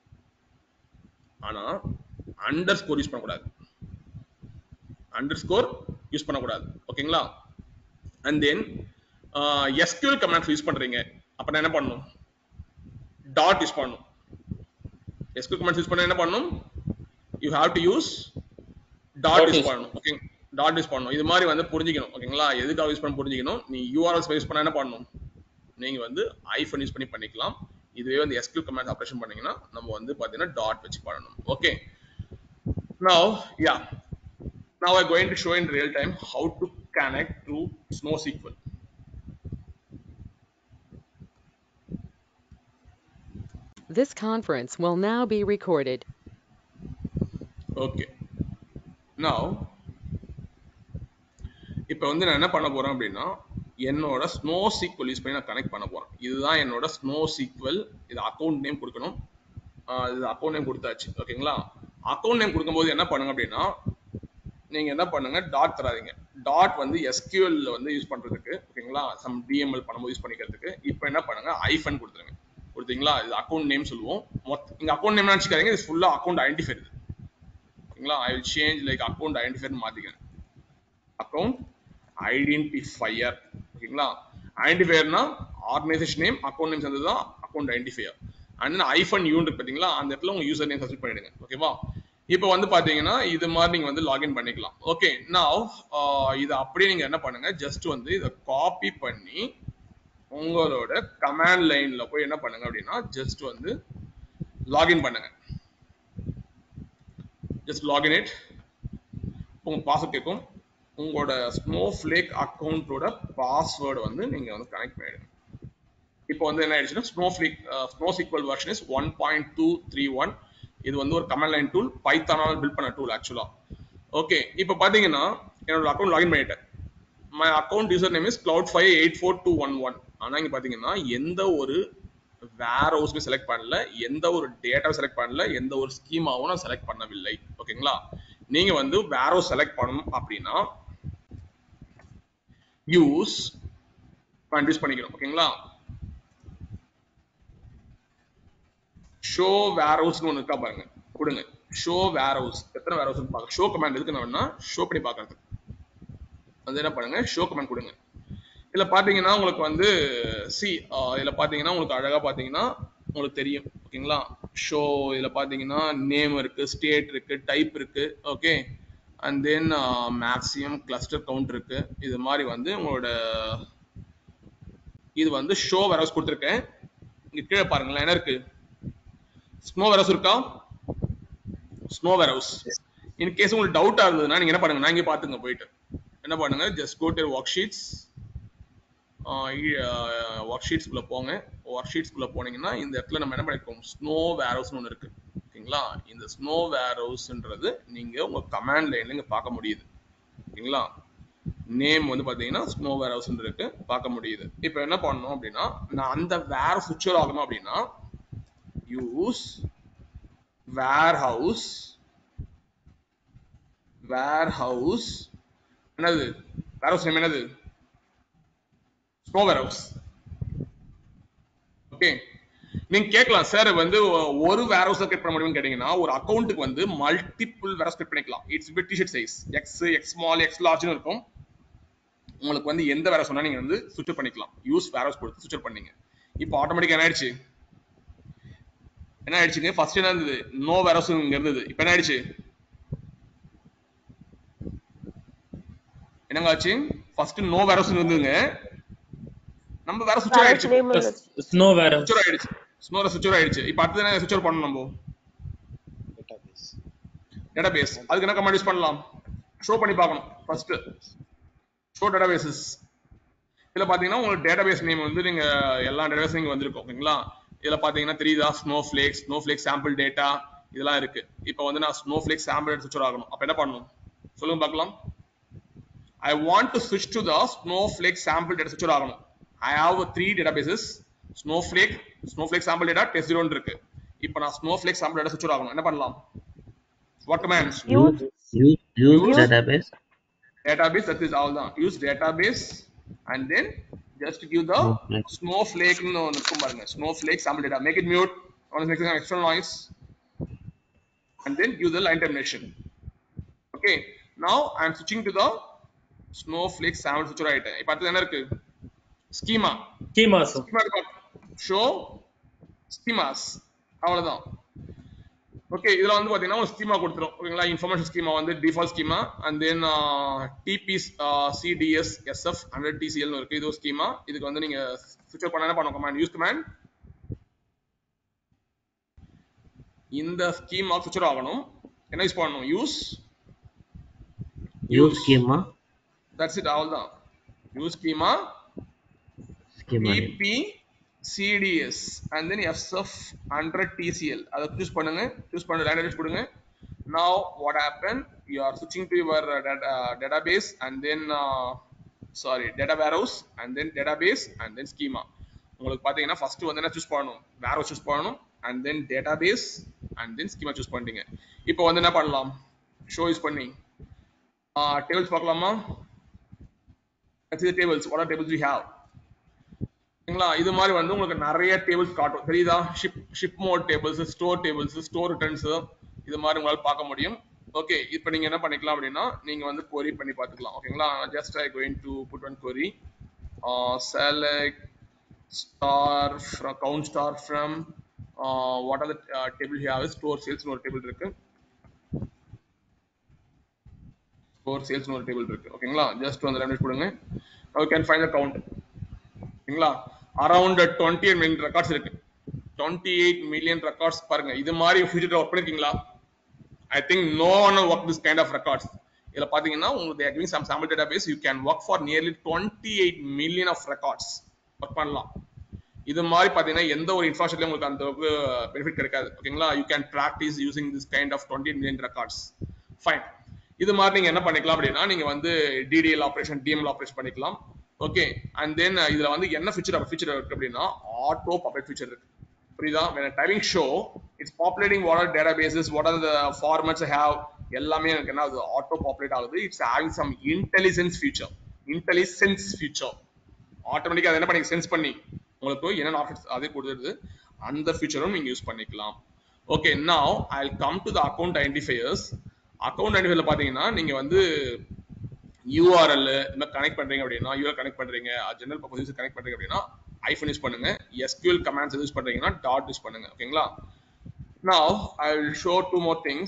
ஆனா அண்டர் ஸ்கோர் யூஸ் பண்ணக்கூடாது அண்டர் ஸ்கோர் யூஸ் பண்ணக்கூடாது ஓகேங்களா and then SQL commands use பண்றீங்க அப்ப நான் என்ன பண்ணணும் டாட் யூஸ் பண்ணணும் எஸ்கியூஎல் கமாண்ட்ஸ் யூஸ் பண்ண என்ன பண்ணணும் you have to use dot Dot use use பண்ணணும் ஓகே டாட் யூஸ் பண்ணணும் இது மாதிரி வந்து புரிஞ்சுக்கணும் ஓகேங்களா எதுக்காக யூஸ் பண்ண புரிஞ்சுக்கணும் நீ யூஆர்எல்ஸ் யூஸ் பண்ண என்ன பண்ணணும் நீங்க வந்து ஐஃபோன் யூஸ் பண்ணி பண்ணிக்கலாம் இதுவே வந்து எஸ்கியூ கமாண்ட் ஆப்ரேஷன் பண்ணீங்கன்னா நம்ம வந்து பாத்தீங்கன்னா டாட் வச்சு பண்ணணும் okay now yeah now i'm going to show in real time how to connect through snowsql This conference will now be recorded. Okay now இப்போ வந்து நான் என்ன பண்ண போறேன் அப்படின்னா என்னோட ஸ்னோ சீக்வல் யூஸ் பண்ணி நான் கனெக்ட் பண்ண போறேன் இதுதான் என்னோட ஸ்னோ சீக்வல் இது அக்கௌண்ட் நேம் கொடுக்கணும் ஆஹ் இது அக்கௌண்ட் நேம் கொடுத்தாச்சு ஓகேங்களா அக்கௌண்ட் நேம் கொடுக்கும்போது என்ன பண்ணுங்க அப்படின்னா நீங்க என்ன பண்ணுங்க டாட் தராதீங்க டாட் வந்து SQL ல வந்து யூஸ் பண்றதுக்கு ஓகேங்களா சம் டிஎம்எல் பண்ணும்போது யூஸ் பண்ணிக்கிறதுக்கு இப்போ என்ன பண்ணுங்க ஐஃபன் கொடுத்துருங்க கொடுத்தீங்களா இது அக்கௌண்ட் நேம் சொல்லுவோம் மொத்த இங்க அக்கௌண்ட் நேம் நினைச்சுக்காதீங்க இது ஃபுல்லா அக்கௌண்ட் ஐடென்டிஃபைர் ஓகேங்களா I will change like account identifier மாத்திக்கிறேன் அக்கௌண்ட் ஐடென்டிஃபையர் ஓகேங்களா ஐடென்டிஃபையர்னா ஆர்கனைசேஷன் நேம் அக்கௌண்ட் நேம் சேர்ந்தது தான் அக்கௌண்ட் ஐடென்டிஃபையர் அண்ட் ஐஃபன் யூன் இருக்கு பாத்தீங்களா அந்த இடத்துல உங்க யூசர் நேம் சப்ஸ்ட் பண்ணிடுங்க ஓகேவா இப்போ வந்து பாத்தீங்கன்னா இது மாதிரி நீங்க வந்து லாகின் பண்ணிக்கலாம் ஓகே நான் இது அப்படியே நீங்க என்ன பண்ணுங்க ஜஸ்ட் வந்து இதை காப்பி பண்ணி உங்களோட கமாண்ட் லைன்ல போய் என்ன பண்ணுங்க அப்படின்னா ஜஸ்ட் வந்து லாகின் பண்ணுங்க ஜஸ்ட் லாகின் இட் உங்க பாஸ்வேர்ட் கேட்கும் உங்களோட ஸ்னோஃப்ளேக் அக்கௌண்ட்டோட பாஸ்வேர்டு வந்து நீங்க வந்து கனெக்ட் பண்ணிடுங்க இப்போ வந்து என்ன ஆயிடுச்சுன்னா Snowflake SnowSQL version is one point two three one இது வந்து ஒரு கமெண்ட் லைன் டூல் பைத்தானால் பில்ட் பண்ண டூல் ஆக்சுவலா ஓகே இப்போ பாத்தீங்கன்னா என்னோட அக்கௌண்ட் லாகின் பண்ணிட்டேன் my account user name is cloud five eight four two one one ஆனால் இங்கே பார்த்தீங்கன்னா எந்த ஒரு வேர் ஹவுஸுமே செலக்ட் பண்ணல எந்த ஒரு டேட்டாவை செலக்ட் பண்ணல எந்த ஒரு ஸ்கீமாவும் நான் செலக்ட் பண்ணவில்லை ஓகேங்களா நீங்க வந்து வேர் ஹவுஸ் செலக்ட் பண்ணணும் அப்படின்னா யூஸ் யூஸ் பண்ணிக்கணும் ஓகேங்களா ஷோ வேர் ஹவுஸ்னு ஒன்று இருக்கா பாருங்க கொடுங்க ஷோ வேர் ஹவுஸ் எத்தனை வேர் ஹவுஸ் பார்க்க ஷோ கமாண்ட் எதுக்கு நான் ஷோ பண்ணி பார்க்கறதுக்கு வந்து என்ன பண்ணுங்க ஷோ கமெண்ட் கொடுங்க இதுல பாத்தீங்கன்னா உங்களுக்கு வந்து சி இதுல பாத்தீங்கன்னா உங்களுக்கு அழகா பாத்தீங்கன்னா உங்களுக்கு தெரியும் ஓகேங்களா ஷோ இதுல பாத்தீங்கன்னா நேம் இருக்கு ஸ்டேட் இருக்கு டைப் இருக்கு okay and then maximum cluster count இருக்கு இது மாதிரி வந்து உங்களோட இது வந்து ஷோ வரஸ் கொடுத்துருக்கேன் இங்க கீழே பாருங்களேன் என்ன இருக்கு ஸ்னோ வரஸ் இருக்கா ஸ்னோ வரஸ் இன் கேஸ் உங்களுக்கு டவுட்டா இருந்ததுன்னா நீங்க என்ன பண்ணுங்க நான் இங்க பாத்துங்க போயிட்டு என்ன பண்ணுங்க just go to worksheets ஒர்க் ஷீட்ஸ்குள்ள போங்க ஒர்க் ஷீட்ஸ்குள்ள போனீங்கன்னா இந்த இடத்துல நம்ம என்ன பண்ணிருக்கோம் ஸ்னோ வேர்ஹவுஸ்னு ஒன்று இருக்கு ஓகேங்களா இந்த ஸ்னோ வேர்ஹவுஸ்ன்றது நீங்க உங்க கமாண்ட் லைன்ல இங்க பார்க்க முடியுது ஓகேங்களா நேம் வந்து பாத்தீங்கன்னா ஸ்னோ வேர்ஹவுஸ் இருக்கு பார்க்க முடியுது இப்போ என்ன பண்ணணும் அப்படின்னா நான் அந்த வேர் சுவிட்சர் ஆகணும் அப்படின்னா use warehouse warehouse என்னது வேர்ஹவுஸ் நேம் என்னது ஸ்னோ வேர்ஹவுஸ் ஓகே நீங்க கேட்கலாம் சார் வந்து ஒரு வேர்ஹவுஸ் கிரியேட் பண்ண முடியும்னு கேட்டீங்கன்னா ஒரு அக்கௌண்ட்டுக்கு வந்து மல்டிபிள் வேர்ஹவுஸ் கிரியேட் பண்ணிக்கலாம் it's bit T-shirt size X X small X லார்ஜ்னு இருக்கும் உங்களுக்கு வந்து எந்த வேற சொன்னா நீங்க வந்து சுவிட்ச் பண்ணிக்கலாம் யூஸ் வேர்ஹவுஸ் கொடுத்து சுவிட்ச் பண்ணீங்க இப்போ ஆட்டோமேட்டிக்கா என்ன ஆயிடுச்சு என்ன ஆயிடுச்சுங்க ஃபர்ஸ்ட் என்ன இருந்தது நோ வேர்ஹவுஸ் இங்க இருந்தது இப்போ என்ன ஆயிடுச்சு என்னங்க ஆச்சு ஃபர்ஸ்ட் நோ வேர்ஹவுஸ் இருந்ததுங்க நம்ம வேற சுவிட்ச் ஆயிடுச்சு ஸ்னோ வேற சுவிட்ச் ஆயிடுச்சு ஸ்னோல சுவிட்ச் ஆயிடுச்சு இப்போ அடுத்து என்ன சுவிட்ச் பண்ணணும் நம்ம database டேட்டாபேஸ் அதுக்கு என்ன கமாண்ட் யூஸ் பண்ணலாம் ஷோ பண்ணி பார்க்கணும் ஃபர்ஸ்ட் ஷோ டேட்டாபேசஸ் இதுல பாத்தீங்கன்னா உங்களுக்கு டேட்டாபேஸ் நேம் வந்து நீங்க எல்லா டேட்டாபேஸ் நீங்க வந்திருக்கும் ஓகேங்களா இதுல பாத்தீங்கன்னா தெரியுதா Snowflake Snowflake sample data இதெல்லாம் இருக்கு இப்போ வந்து நான் ஸ்னோ ஃபிளேக் சாம்பிள் சுவிட்ச் ஆகணும் அப்ப என்ன பண்ணணும் சொல்லுங்க பார்க்கலாம் I want to switch to the Snowflake sample data switcher ஆகணும் I have three databases Snowflake Snowflake sample data test zero இருக்கு இப்போ நான் Snowflake sample data switcher ஆகணும் என்ன பண்ணலாம் what commands use use use database database that is all தான் use database and then just give the Snowflake. Snowflake னு ஒண்ணு இருக்கும் பாருங்க Snowflake sample data make it mute on make some external noise and then give the line termination okay now I am switching to the Snowflake sample switcher ஆயிட்டேன் இப்போ அடுத்து என்ன இருக்கு schema schemas schema show schemas அவ்வளவுதான் okay இதுல வந்து பாத்தீங்கன்னா ஒரு ஸ்கீமா கொடுத்துரும் ஓகேங்களா இன்ஃபர்மேஷன் ஸ்கீமா வந்து default schema and then DB CDS SF hundred TCL இருக்கு இது ஒரு ஸ்கீமா இதுக்கு வந்து நீங்க சுவிட்ச் பண்ண என்ன பண்ணும் கமாண்ட் யூஸ் கமாண்ட் இந்த ஸ்கீமா சுவிட்ச் ஆகணும் என்ன யூஸ் பண்ணணும் use use schema that's it அவ்வளவுதான் use schema schema name. EP CDS and then FSF 100 TCL அதை சூஸ் பண்ணுங்க சூஸ் பண்ண லேண்டேஜ் கொடுங்க now what happened you are switching to your uh, data, uh, database and then uh, sorry data warehouse and then database and then schema உங்களுக்கு பாத்தீங்கன்னா first வந்து என்ன choose பண்ணணும் warehouse சூஸ் பண்ணணும் and then database and then schema choose பண்ணிட்டீங்க இப்போ வந்து என்ன பண்ணலாம் ஷோ யூஸ் பண்ணி டேபிள்ஸ் பார்க்கலாமா see the tables what are tables we have சரிங்களா இது மாதிரி வந்து உங்களுக்கு நிறைய டேபிள்ஸ் காட்டும் தெரியுதா ship ship mode tables store tables store returns இது மாதிரி உங்களால் பார்க்க முடியும் ஓகே இப்போ நீங்க என்ன பண்ணிக்கலாம் அப்படின்னா நீங்க வந்து query பண்ணி பார்த்துக்கலாம் ஓகேங்களா just I going to put one query uh, select star from count star from uh, what are the uh, table you have store sales ஒரு டேபிள் இருக்கு ஸ்டோர் சேல்ஸ் ஒரு டேபிள் இருக்கு ஓகேங்களா ஜஸ்ட் வந்து ரெண்டு கொடுங்க you can find the count ஓகேங்களா around twenty eight million records இருக்கு டுவெண்ட்டி எயிட் மில்லியன் ரெக்கார்ட்ஸ் பாருங்க இது மாதிரி ஃபியூச்சர் ஒர்க் பண்ணிருக்கீங்களா I think no one work this kind of records இதுல பாத்தீங்கன்னா உங்களுக்கு giving some sample database you can work for nearly twenty eight million of records work பண்ணலாம் இது மாதிரி பாத்தீங்கன்னா எந்த ஒரு இன்ஃப்ராஸ்ட்ரக்சர்லயும் உங்களுக்கு அந்த அளவுக்கு பெனிஃபிட் கிடைக்காது ஓகேங்களா you can practise using this kind of twenty million records fine இது மாதிரி நீங்க என்ன பண்ணிக்கலாம் அப்படின்னா நீங்க வந்து டிடிஎல் ஆபரேஷன் டிஎம்எல் ஆபரேஷன் பண்ணிக்கலாம் ஓகே அண்ட் தென் இதுல வந்து என்ன ஃபீச்சர் ஃபீச்சர் இருக்கு அப்படின்னா ஆட்டோ பாப்புலேட் ஃபீச்சர் இருக்கு புரியுதா when a typing show it's populating what are databases what are the formats I have எல்லாமே எனக்கு என்ன ஆகுது ஆட்டோ பாப்புலேட் ஆகுது it's having some intelligence feature intelligence feature ஆட்டோமேட்டிக்கா அதை என்ன பண்ணி சென்ஸ் பண்ணி உங்களுக்கு என்னென்ன ஆப்ஷன்ஸ் அது கொடுத்துருது அந்த ஃபீச்சரும் நீங்க யூஸ் பண்ணிக்கலாம் okay now i'll come to the account identifiers account ஐடென்டிஃபைல பாத்தீங்கன்னா நீங்க வந்து யூஆர்எல் இந்த மாதிரி கனெக்ட் பண்றீங்க அப்படின்னா யூஆர் கனெக்ட் பண்றீங்க ஜெனரல் பர்பஸ் யூஸ் கனெக்ட் பண்றீங்க அப்படின்னா ஐஃபோன் யூஸ் பண்ணுங்க எஸ்கியூஎல் கமாண்ட்ஸ் யூஸ் பண்றீங்கன்னா டாட் யூஸ் பண்ணுங்க ஓகேங்களா now i will show two more things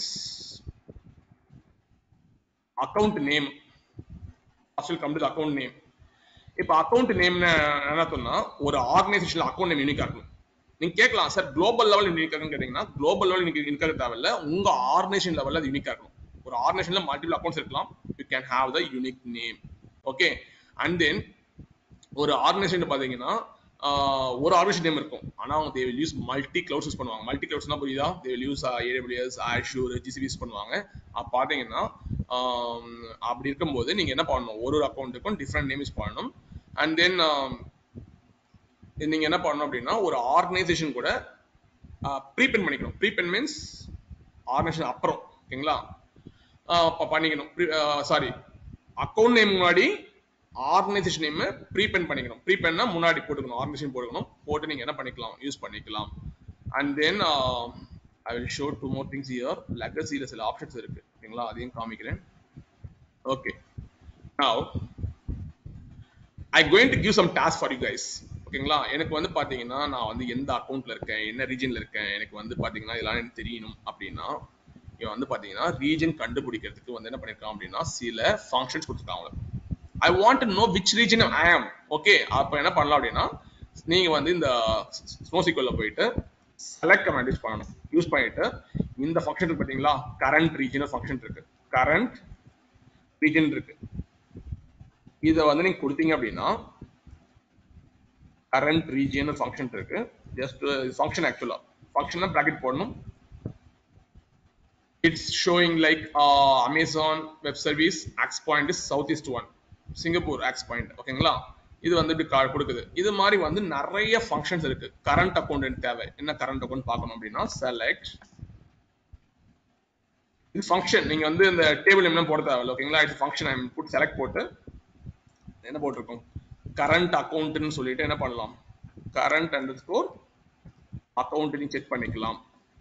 account name first will come to the account name இப்போ அக்கௌண்ட் நேம்னு என்ன சொன்னா ஒரு ஆர்கனைசேஷன்ல அக்கௌண்ட் நேம் யூனிக்கா இருக்கும் நீங்க கேட்கலாம் சார் குளோபல் லெவல் யூனிக்கா கேட்டீங்கன்னா குளோபல் லெவல் யூனிக் யூனிக்கா தேவையில்ல உங்க ஆர்கனைசேஷன் லெவல்ல அது யூனிக்கா இருக்கும் ஒரு ஆர்கனைசேஷன்ல மல்டிபிள் அக்கௌண்ட்ஸ் இருக்கலாம் you can have the unique name okay and then ஒரு ஆர்கனைசேஷன் பாத்தீங்கன்னா ஆஹ், ஒரு ஆர்கனைசேஷன் நேம் இருக்கும் ஆனா அவங்க they will use multi clouds use பண்ணுவாங்க மல்டி கிளவுட்ஸ்னா புரியுதா they will use AWS Azure GCP use பண்ணுவாங்க அப்ப பாத்தீங்கன்னா ஆம், அப்படி இருக்கும்போது நீங்க என்ன பண்ணணும் ஒரு ஒரு அக்கௌண்ட்டுக்கும் டிஃப்ரெண்ட் நேம் யூஸ் பண்ணணும் அண்ட் தென் நீங்க என்ன பண்ணணும் அப்படின்னா ஒரு ஆர்கனைசேஷன் கூட ப்ரீபென் பண்ணிக்கணும் ப்ரீபென் மீன்ஸ் ஆர்கனைசேஷன் அப்புறம் ஓகேங்களா ஆஹ் ப- பண்ணிக்கணும் சாரி அக்கௌண்ட் நேம் முன்னாடி ஆர்கனைசேஷன் நேம் ப்ரீபென் பண்ணிக்கணும் ப்ரீபென்னா முன்னாடி போட்டுக்கணும் ஆர்கனைசேஷன் போட்டுக்கணும் போட்டு நீங்க என்ன பண்ணிக்கலாம் யூஸ் பண்ணிக்கலாம் and then I will show two more things இயர் லெகசியில் சில ஆப்ஷன்ஸ் இருக்கு ஓகேங்களா அதையும் காமிக்கிறேன் okay now I going to give some task for you guys ஓகேங்களா எனக்கு வந்து பாத்தீங்கன்னா நான் வந்து எந்த அக்கௌண்ட்ல இருக்கேன் என்ன ரீஜன்ல இருக்கேன் எனக்கு வந்து பாத்தீங்கன்னா இதெல்லாம் எனக்கு தெரியணும் அப்படின்னா இவன் வந்து பாத்தீங்கன்னா ரீஜன் கண்டுபிடிக்கிறதுக்கு வந்து என்ன பண்ணிருக்கான் அப்படின்னா சில ஃபங்க்ஷன்ஸ் கொடுத்துருக்காங்க I want to know which region I am okay அப்ப என்ன பண்ணலாம் அப்படின்னா நீங்க வந்து இந்த ஸ்னோசிக்கோல போயிட்டு செலக்ட் கமாண்ட் யூஸ் பண்ணணும் யூஸ் பண்ணிட்டு இந்த ஃபங்க்ஷன் இருக்கு பாத்தீங்களா கரண்ட் ரீஜன் ஃபங்க்ஷன் இருக்கு கரண்ட் ரீஜன் இருக்கு இதை வந்து நீங்க கொடுத்தீங்க அப்படின்னா கரண்ட் ரீஜியன் ஃபங்க்ஷன் இருக்கு ஜஸ்ட் ஃபங்க்ஷன் ஆக்சுவலா ஃபங்க்ஷன் பிராக்கெட் போடணும் it's showing like Amazon web service ஆக்ஸ் point is south east one Singapore ஆக்ஸ் பாயிண்ட் ஓகேங்களா இது வந்து இப்படி கா- கொடுக்குது இது மாதிரி வந்து நிறைய ஃபங்க்ஷன்ஸ் இருக்கு கரண்ட் அக்கௌண்ட் தேவை என்ன கரண்ட் அக்கௌண்ட் பார்க்கணும் அப்படின்னா செலக்ட் இது ஃபங்க்ஷன் நீங்க வந்து இந்த டேபிள் என்ன போட தேவையில்ல ஓகேங்களா it's function I put select போட்டு என்ன போட்டிருக்கோம் கரண்ட் அக்கௌண்ட்னு சொல்லிட்டு என்ன பண்ணலாம் கரண்ட் அண்டர் ஸ்கோர் அக்கௌண்ட் நீ செக் பண்ணிக்கலாம்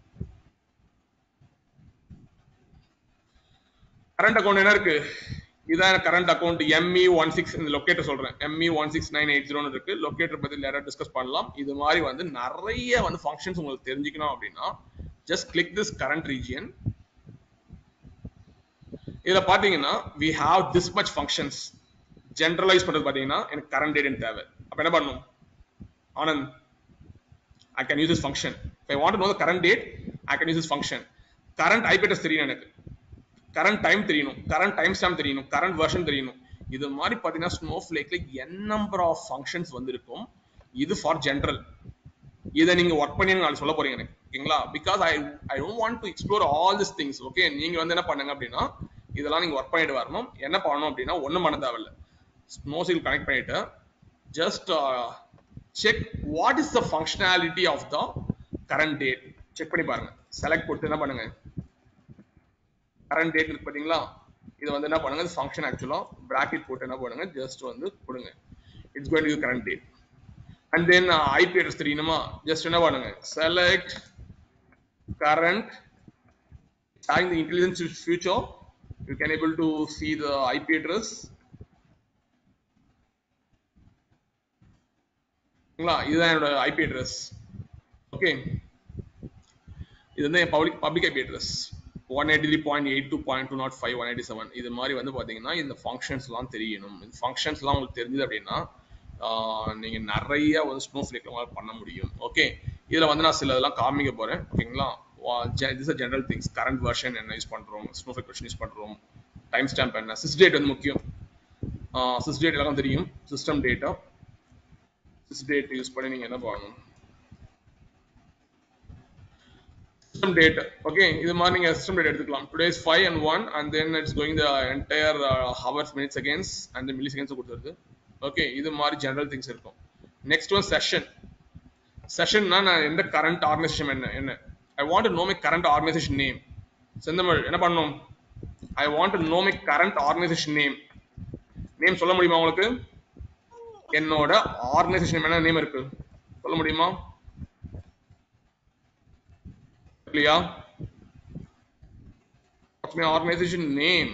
கரண்ட் அக்கௌண்ட் என்ன இருக்கு இதான் current account ME one six இந்த லொக்கேட்டர் சொல்றேன் ME one six nine eight ஜீரோன்னு இருக்கு லொக்கேட்டர் பத்தி நேரம் டிஸ்கஸ் பண்ணலாம் இது மாதிரி வந்து நிறைய வந்து ஃபங்க்ஷன்ஸ் உங்களுக்கு தெரிஞ்சுக்கணும் அப்படின்னா just click this current region இதுல பாத்தீங்கன்னா we have this much functions generalise பண்றது பாத்தீங்கன்னா எனக்கு கரண்ட் டேட் தேவை அப்ப என்ன பண்ணும் Anand I can use this function I want know the current date I can use this function current IPs தெரியணும் எனக்கு கரண்ட் டைம் தெரியணும் கரண்ட் டைம் ஸ்டாம்ப் தெரியணும் கரண்ட் வெர்ஷன் தெரியணும் இது மாதிரி பாத்தீங்கன்னா ஸ்னோ ஃபிளேக்ல என் நம்பர் ஆஃப் ஃபங்க்ஷன்ஸ் வந்திருக்கும் இது ஃபார் ஜென்ரல் இதை நீங்க ஒர்க் பண்ணி நாளைக்கு சொல்ல போறீங்க எனக்கு ஓகேங்களா because I I don't want to explore all this things okay நீங்க வந்து என்ன பண்ணுங்க அப்படின்னா இதெல்லாம் நீங்க ஒர்க் பண்ணிட்டு வரணும் என்ன பண்ணணும் அப்படின்னா ஒண்ணும் பண்ண தேவையில்ல ஸ்னோசில் கனெக்ட் பண்ணிட்டு just check what is the functionality of the current date check பண்ணி பாருங்க செலக்ட் போட்டு என்ன பண்ணுங்க கரண்ட் டேட் இருக்கு பாத்தீங்களா இது வந்து என்ன பண்ணுங்க ஃபங்க்ஷன் ஆக்சுவலா பிராக்கெட் போட்டு என்ன பண்ணுங்க ஜஸ்ட் வந்து கொடுங்க it's going to current date and then IP address தெரியணுமா ஜஸ்ட் என்ன பண்ணுங்க select current having the intelligence future you can able to see the ip address ங்களா இதுதான் என்னோட ஐபி அட்ரஸ் ஓகே இது வந்து என் public public IP address one eighty three point eight two point two not five one eighty seven இது மாதிரி வந்து பார்த்தீங்கன்னா இந்த ஃபங்க்ஷன்ஸ்லாம் தெரியணும் இந்த ஃபங்க்ஷன்ஸ்லாம் உங்களுக்கு தெரிஞ்சது அப்படின்னா ஆஹ் நீங்க நிறைய வந்து ஸ்னோ ஃபிளேக் உங்களால் பண்ண முடியும் ஓகே இதுல வந்து நான் சில இதெல்லாம் காமிக்க போறேன் ஓகேங்களா this general things current version என்ன யூஸ் பண்றோம் ஸ்னோ ஃபிளேக் வெர்ஷன் யூஸ் பண்றோம் டைம் ஸ்டாம்ப் என்ன சிஸ் டேட் வந்து முக்கியம் சிஸ் டேட் எல்லாம் தெரியும் system data sys date use பண்ணி நீங்க என்ன பண்ணணும் சிஸ்டம் டேட் ஓகே இது மாதிரி நீங்க சிஸ்டம் டேட் எடுத்துக்கலாம் today is five and one and then it's going the entire hours minute seconds and milliseconds கொடுத்துருது ஓகே இது மாதிரி ஜெனரல் திங்ஸ் இருக்கும் நெக்ஸ்ட் ஒன் செஷன் செஷன்னா நான் எந்த கரண்ட் ஆர்கனைசேஷன் என்ன என்ன I want know my current organisation name Senthamizh என்ன பண்ணணும் I want know my current organisation name name சொல்ல முடியுமா உங்களுக்கு என்னோட ஆர்கனைசேஷன் என்ன நேம் இருக்கு சொல்ல முடியுமா இல்லையா What's my organization name?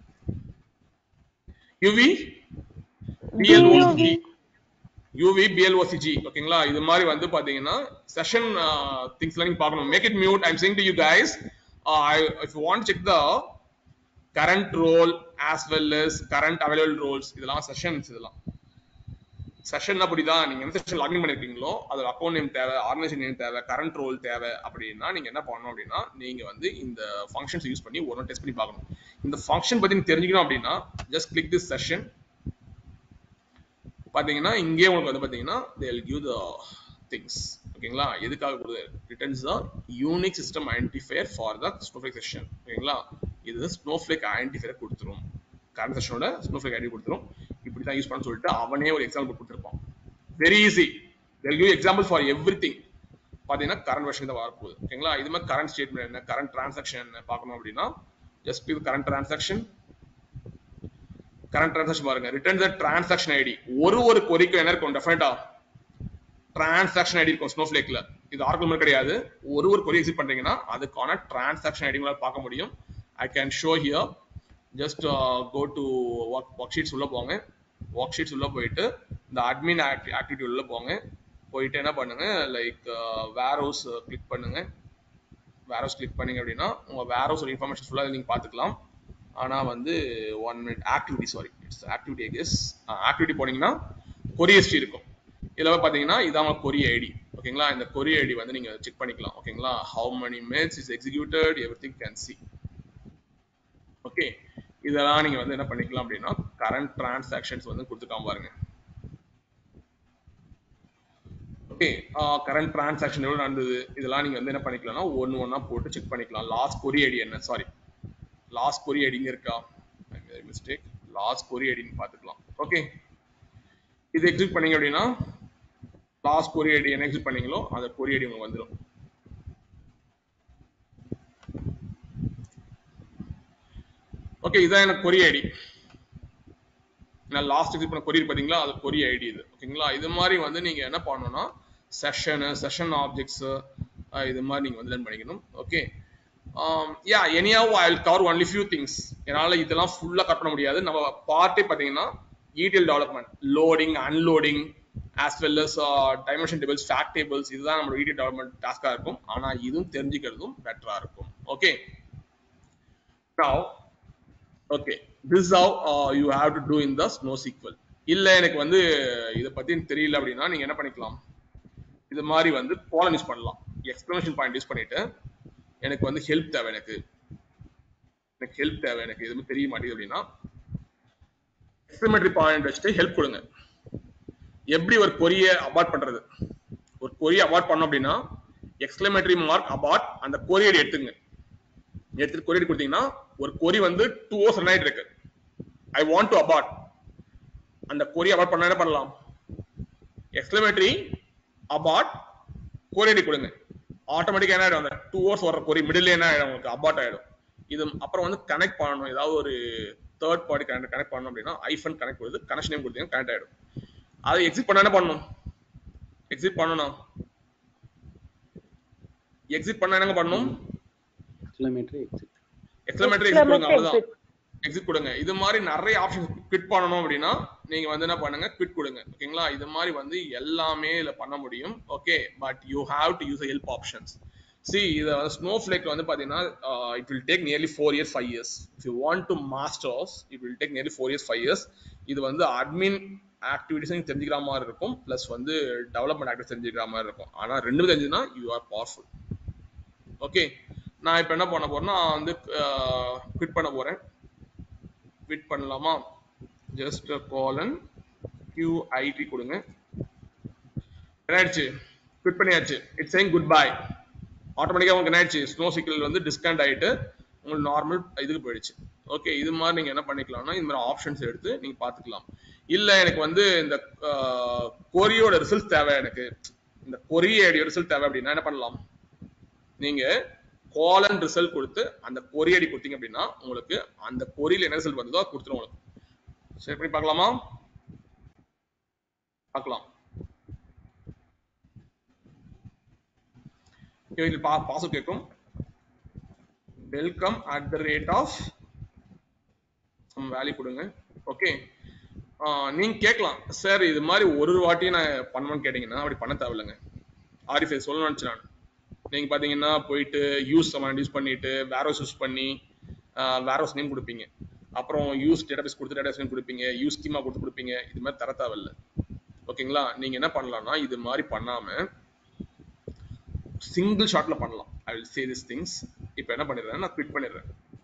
UV? BLOCG. UV BLOCG. ஓகேங்களா இது மாதிரி வந்து பாத்தீங்கன்னா செஷன் திங்ஸ்ல நீங்க பார்க்கணும் make it mute I'm saying to you guys if you want check the current role as well as current available roles இதெல்லாம் செஷன்ஸ் இதெல்லாம் செஷன் அப்படிதான் நீங்க எந்த செஷன் லாகின் பண்ணிருக்கீங்களோ அது அக்கௌண்ட் நேம் தேவை ஆர்கனைசேஷன் நேம் தேவை கரண்ட் ரோல் தேவை அப்படின்னா நீங்க என்ன பண்ணணும் அப்படின்னா நீங்க வந்து இந்த ஃபங்க்ஷன்ஸ் யூஸ் பண்ணி ஒரு டெஸ்ட் பண்ணி பார்க்கணும் இந்த ஃபங்க்ஷன் பத்தி நீங்க தெரிஞ்சுக்கணும் அப்படின்னா ஜஸ்ட் கிளிக் திஸ் செஷன் பாத்தீங்கன்னா இங்கே உங்களுக்கு வந்து பாத்தீங்கன்னா தேல் கிவ் த திங்ஸ் ஓகேங்களா எதுக்காக கொடுது returns the unique system identifier for the Snowflake session ஓகேங்களா இது ஸ்னோஃப்ளேக் ஐடென்டிஃபையர் கொடுத்துரும் கரண்ட் செஷனோட ஸ்னோஃப்ளேக் ஐடி கொடுத்துரும் இப்படி தான் யூஸ் பண்ண சொல்லிட்டு அவனே ஒரு எக்ஸாம்பிள் கொடுத்துருப்பான் very easy they'll give example for everything பார்த்தீங்கன்னா கரண்ட் வெர்ஷன் தான் வரப்போகுது ஓகேங்களா இது மாதிரி கரண்ட் ஸ்டேட்மெண்ட் என்ன கரண்ட் டிரான்சாக்ஷன் என்ன பார்க்கணும் அப்படின்னா ஜஸ்ட் இது கரண்ட் டிரான்சாக்ஷன் கரண்ட் டிரான்சாக்ஷன் பாருங்க ரிட்டர்ன் த டிரான்சாக்ஷன் ஐடி ஒரு ஒரு கொரிக்கும் என்ன இருக்கும் டெஃபினட்டா டிரான்சாக்ஷன் ஐடி இருக்கும் ஸ்னோஃப்ளேக்ல இது ஆர்கல் மாதிரி கிடையாது ஒரு ஒரு கொரி எக்ஸிட் பண்றீங்கன்னா அதுக்கான டிரான்சாக்ஷன் ஐடி உங்களால் பார்க்க முடியும் I can show here just go to work worksheets உள்ள போங்க ஒர்க் ஷீட்ஸ் உள்ள போயிட்டு இந்த அட்மின் ஆக்டிவிட்டி உள்ள போங்க போயிட்டு என்ன பண்ணுங்க லைக் வேர் ஹவுஸ் கிளிக் பண்ணுங்க வேர் ஹவுஸ் கிளிக் பண்ணீங்க அப்படின்னா உங்க வேர் ஹவுஸ் இன்ஃபர்மேஷன் ஃபுல்லாக நீங்க பார்த்துக்கலாம் ஆனா வந்து one minute activity sorry it's activity I guess activity போனீங்கன்னா கொரி ஹிஸ்ட்ரி இருக்கும் இதில் பார்த்தீங்கன்னா இதான் உங்க கொரி ஐடி ஓகேங்களா இந்த கொரி ஐடி வந்து நீங்க செக் பண்ணிக்கலாம் ஓகேங்களா how many minutes is executed everything can see okay இதெல்லாம் நீங்க வந்து என்ன பண்ணிக்கலாம் அப்படின்னா கரண்ட் டிரான்சாக்ஷன்ஸ் வந்து கொடுத்துக்காம பாருங்க ஓகே கரண்ட் டிரான்சாக்ஷன் எவ்வளவு நடந்தது இதெல்லாம் நீங்க வந்து என்ன பண்ணிக்கலாம்னா ஒன்னு ஒன்னா போட்டு செக் பண்ணிக்கலாம் லாஸ்ட் கொரி ஐடி என்ன சாரி லாஸ்ட் கொரி ஐடிங்க இருக்கா மிஸ்டேக் லாஸ்ட் கொரி ஐடின்னு பார்த்துக்கலாம் ஓகே இது எக்ஸிட் பண்ணீங்க அப்படின்னா லாஸ்ட் கொரி ஐடி என்ன எக்ஸிட் பண்ணீங்களோ அந்த கொரி ஐடி உங்களுக்கு வந்துடும் ஓகே இதான் எனக்கு கொரி ஐடி நான் லாஸ்ட் எக்ஸிட் பண்ண கொரியர் பார்த்தீங்களா அது கொரி ஐடி இது ஓகேங்களா இது மாதிரி வந்து நீங்க என்ன பண்ணணும்னா செஷனு செஷன் ஆப்ஜெக்ட்ஸ் இது மாதிரி நீங்க வந்து லேர்ன் பண்ணிக்கணும் okay yeah anyhow I will cover only few things என்னால் இதெல்லாம் ஃபுல்லாக கட் பண்ண முடியாது நம்ம பார்ட்டே பார்த்தீங்கன்னா ETL development loading unloading as well as dimension tables fact tables இதுதான் நம்மளோட ETL டெவலப்மெண்ட் டாஸ்காக இருக்கும் ஆனால் இதுவும் தெரிஞ்சுக்கிறதும் பெட்டராக இருக்கும் okay now okay this how you have to do in the snow SnowSQL இல்ல எனக்கு வந்து இதை பத்தி தெரியல அப்படின்னா நீங்க என்ன பண்ணிக்கலாம் இது மாதிரி வந்து கோலம் யூஸ் பண்ணலாம் எக்ஸ்பிளனேஷன் பாயிண்ட் யூஸ் பண்ணிட்டு எனக்கு வந்து ஹெல்ப் தேவை எனக்கு எனக்கு ஹெல்ப் தேவை எனக்கு எதுவுமே தெரிய மாட்டேங்குது அப்படின்னா எக்ஸ்பிளமேட்டரி பாயிண்ட் வச்சுட்டு ஹெல்ப் கொடுங்க எப்படி ஒரு கொரியை அபார்ட் பண்றது ஒரு கொரியை அபார்ட் பண்ணோம் அப்படின்னா எக்ஸ்பிளமேட்டரி மார்க் அபார்ட் அந்த கொரியரை எடுத்துங்க எடுத்துட்டு கொரியர் கொடுத்தீங்கன்னா ஒரு கொரி வந்து டூ ஹவர்ஸ் ரன் ஆயிட்டு இருக்கு ஐ வாண்ட் டு அபார்ட் அந்த கொரி அபார்ட் பண்ண என்ன பண்ணலாம் எக்ஸ்பிளமேட்டரி அபார்ட் கொரியடி கொடுங்க ஆட்டோமேட்டிக்கா என்ன ஆயிடும் அந்த டூ ஹவர்ஸ் வர கொரி மிடில் என்ன ஆயிடும் உங்களுக்கு அபார்ட் ஆயிடும் இது அப்புறம் வந்து கனெக்ட் பண்ணணும் ஏதாவது ஒரு தேர்ட் பார்ட்டி கனெக்ட் கனெக்ட் பண்ணணும் அப்படின்னா ஐஃபன் கனெக்ட் கொடுத்து கனெக்ஷன் நேம் கொடுத்தீங்கன்னா கனெக்ட் ஆயிடும் அதை எக்ஸிட் பண்ண என்ன பண்ணணும் எக்ஸிட் பண்ணணும் எக்ஸிட் பண்ண என்னங்க பண்ணணும் கிலோமீட்டர் எக்ஸிட் எக்ஸலமேட்டரி எக்ஸிட் கொடுங்க அவ்வளவுதான் எக்ஸிட் கொடுங்க இது மாதிரி நிறைய ஆப்ஷன் குவிட் பண்ணணும் அப்படின்னா நீங்க வந்து என்ன பண்ணுங்க குவிட் கொடுங்க ஓகேங்களா இது மாதிரி வந்து எல்லாமே இதுல பண்ண முடியும் okay but you have to use help options see இதை வந்து ஸ்னோ ஃபிளேக் வந்து பாத்தீங்கன்னா it will take nearly four years five years if you want to masters it will take nearly four years five years இது வந்து admin ஆக்டிவிட்டிஸையும் தெரிஞ்சுக்கிற மாதிரி இருக்கும் plus வந்து டெவலப்மெண்ட் ஆக்டிவிட்டிஸ் தெரிஞ்சுக்கிற மாதிரி இருக்கும் ஆனா ரெண்டு தெரிஞ்சுன்னா யூ ஆர் பவர்ஃபுல் ஓகே நான் இப்போ என்ன பண்ண போறேன்னா வந்து குவிட் பண்ண போறேன் குவிட் பண்ணலாமா ஜஸ்ட் காலன் QIT கொடுங்க என்ன ஆயிடுச்சு குவிட் பண்ணியாச்சு இட்ஸ் சேயிங் குட் பை ஆட்டோமேட்டிக்காக உங்களுக்கு என்ன ஆயிடுச்சு ஸ்னோ சிக்கல் வந்து டிஸ்கண்ட் ஆயிட்டு உங்களுக்கு நார்மல் இதுக்கு போயிடுச்சு ஓகே இது மாதிரி நீங்க என்ன பண்ணிக்கலாம்னா இந்த மாதிரி ஆப்ஷன்ஸ் எடுத்து நீங்க பாத்துக்கலாம் இல்ல எனக்கு வந்து இந்த கொரியோட ரிசல்ட் தேவை எனக்கு இந்த கொரியோட ரிசல்ட் தேவை அப்படின்னா என்ன பண்ணலாம் நீங்க காலன் ரிசல்ட் கொடுத்து அந்த கொரி ஐடி கொடுத்தீங்க அப்படின்னா உங்களுக்கு அந்த கொரியில என்ன ரிசல்ட் வந்ததோ அது கொடுத்துரும் உங்களுக்கு சரி பண்ணி பார்க்கலாமா பார்க்கலாம் இதில் பா பாஸ்வேர்ட் கேட்கும் welcome at the rate of some value கொடுங்க ஓகே நீங்க கேட்கலாம் சார் இது மாதிரி ஒரு ஒரு வாட்டியும் நான் பண்ணணும்னு கேட்டீங்கன்னா அப்படி பண்ண தேவையில்லைங்க ஆரிஃபை சொல்லணும்னு நினச்சி நான் நீங்க பாத்தீங்கன்னா போயிட்டு யூஸ் கமாண்ட் யூஸ் பண்ணிட்டு வேரோஸ் யூஸ் பண்ணி வேரோஸ் நேம் கொடுப்பீங்க அப்புறம் யூஸ் டேட்டாபேஸ் கொடுத்து டேட்டாபேஸ் நேம் கொடுப்பீங்க யூஸ் ஸ்கீமா கொடுத்து கொடுப்பீங்க இது மாதிரி தர தேவையில்ல ஓகேங்களா நீங்க என்ன பண்ணலாம்னா இது மாதிரி பண்ணாம சிங்கிள் ஷாட்ல பண்ணலாம் I will say this things இப்போ என்ன பண்ணிடுறேன் நான் குவிட் பண்ணிடுறேன்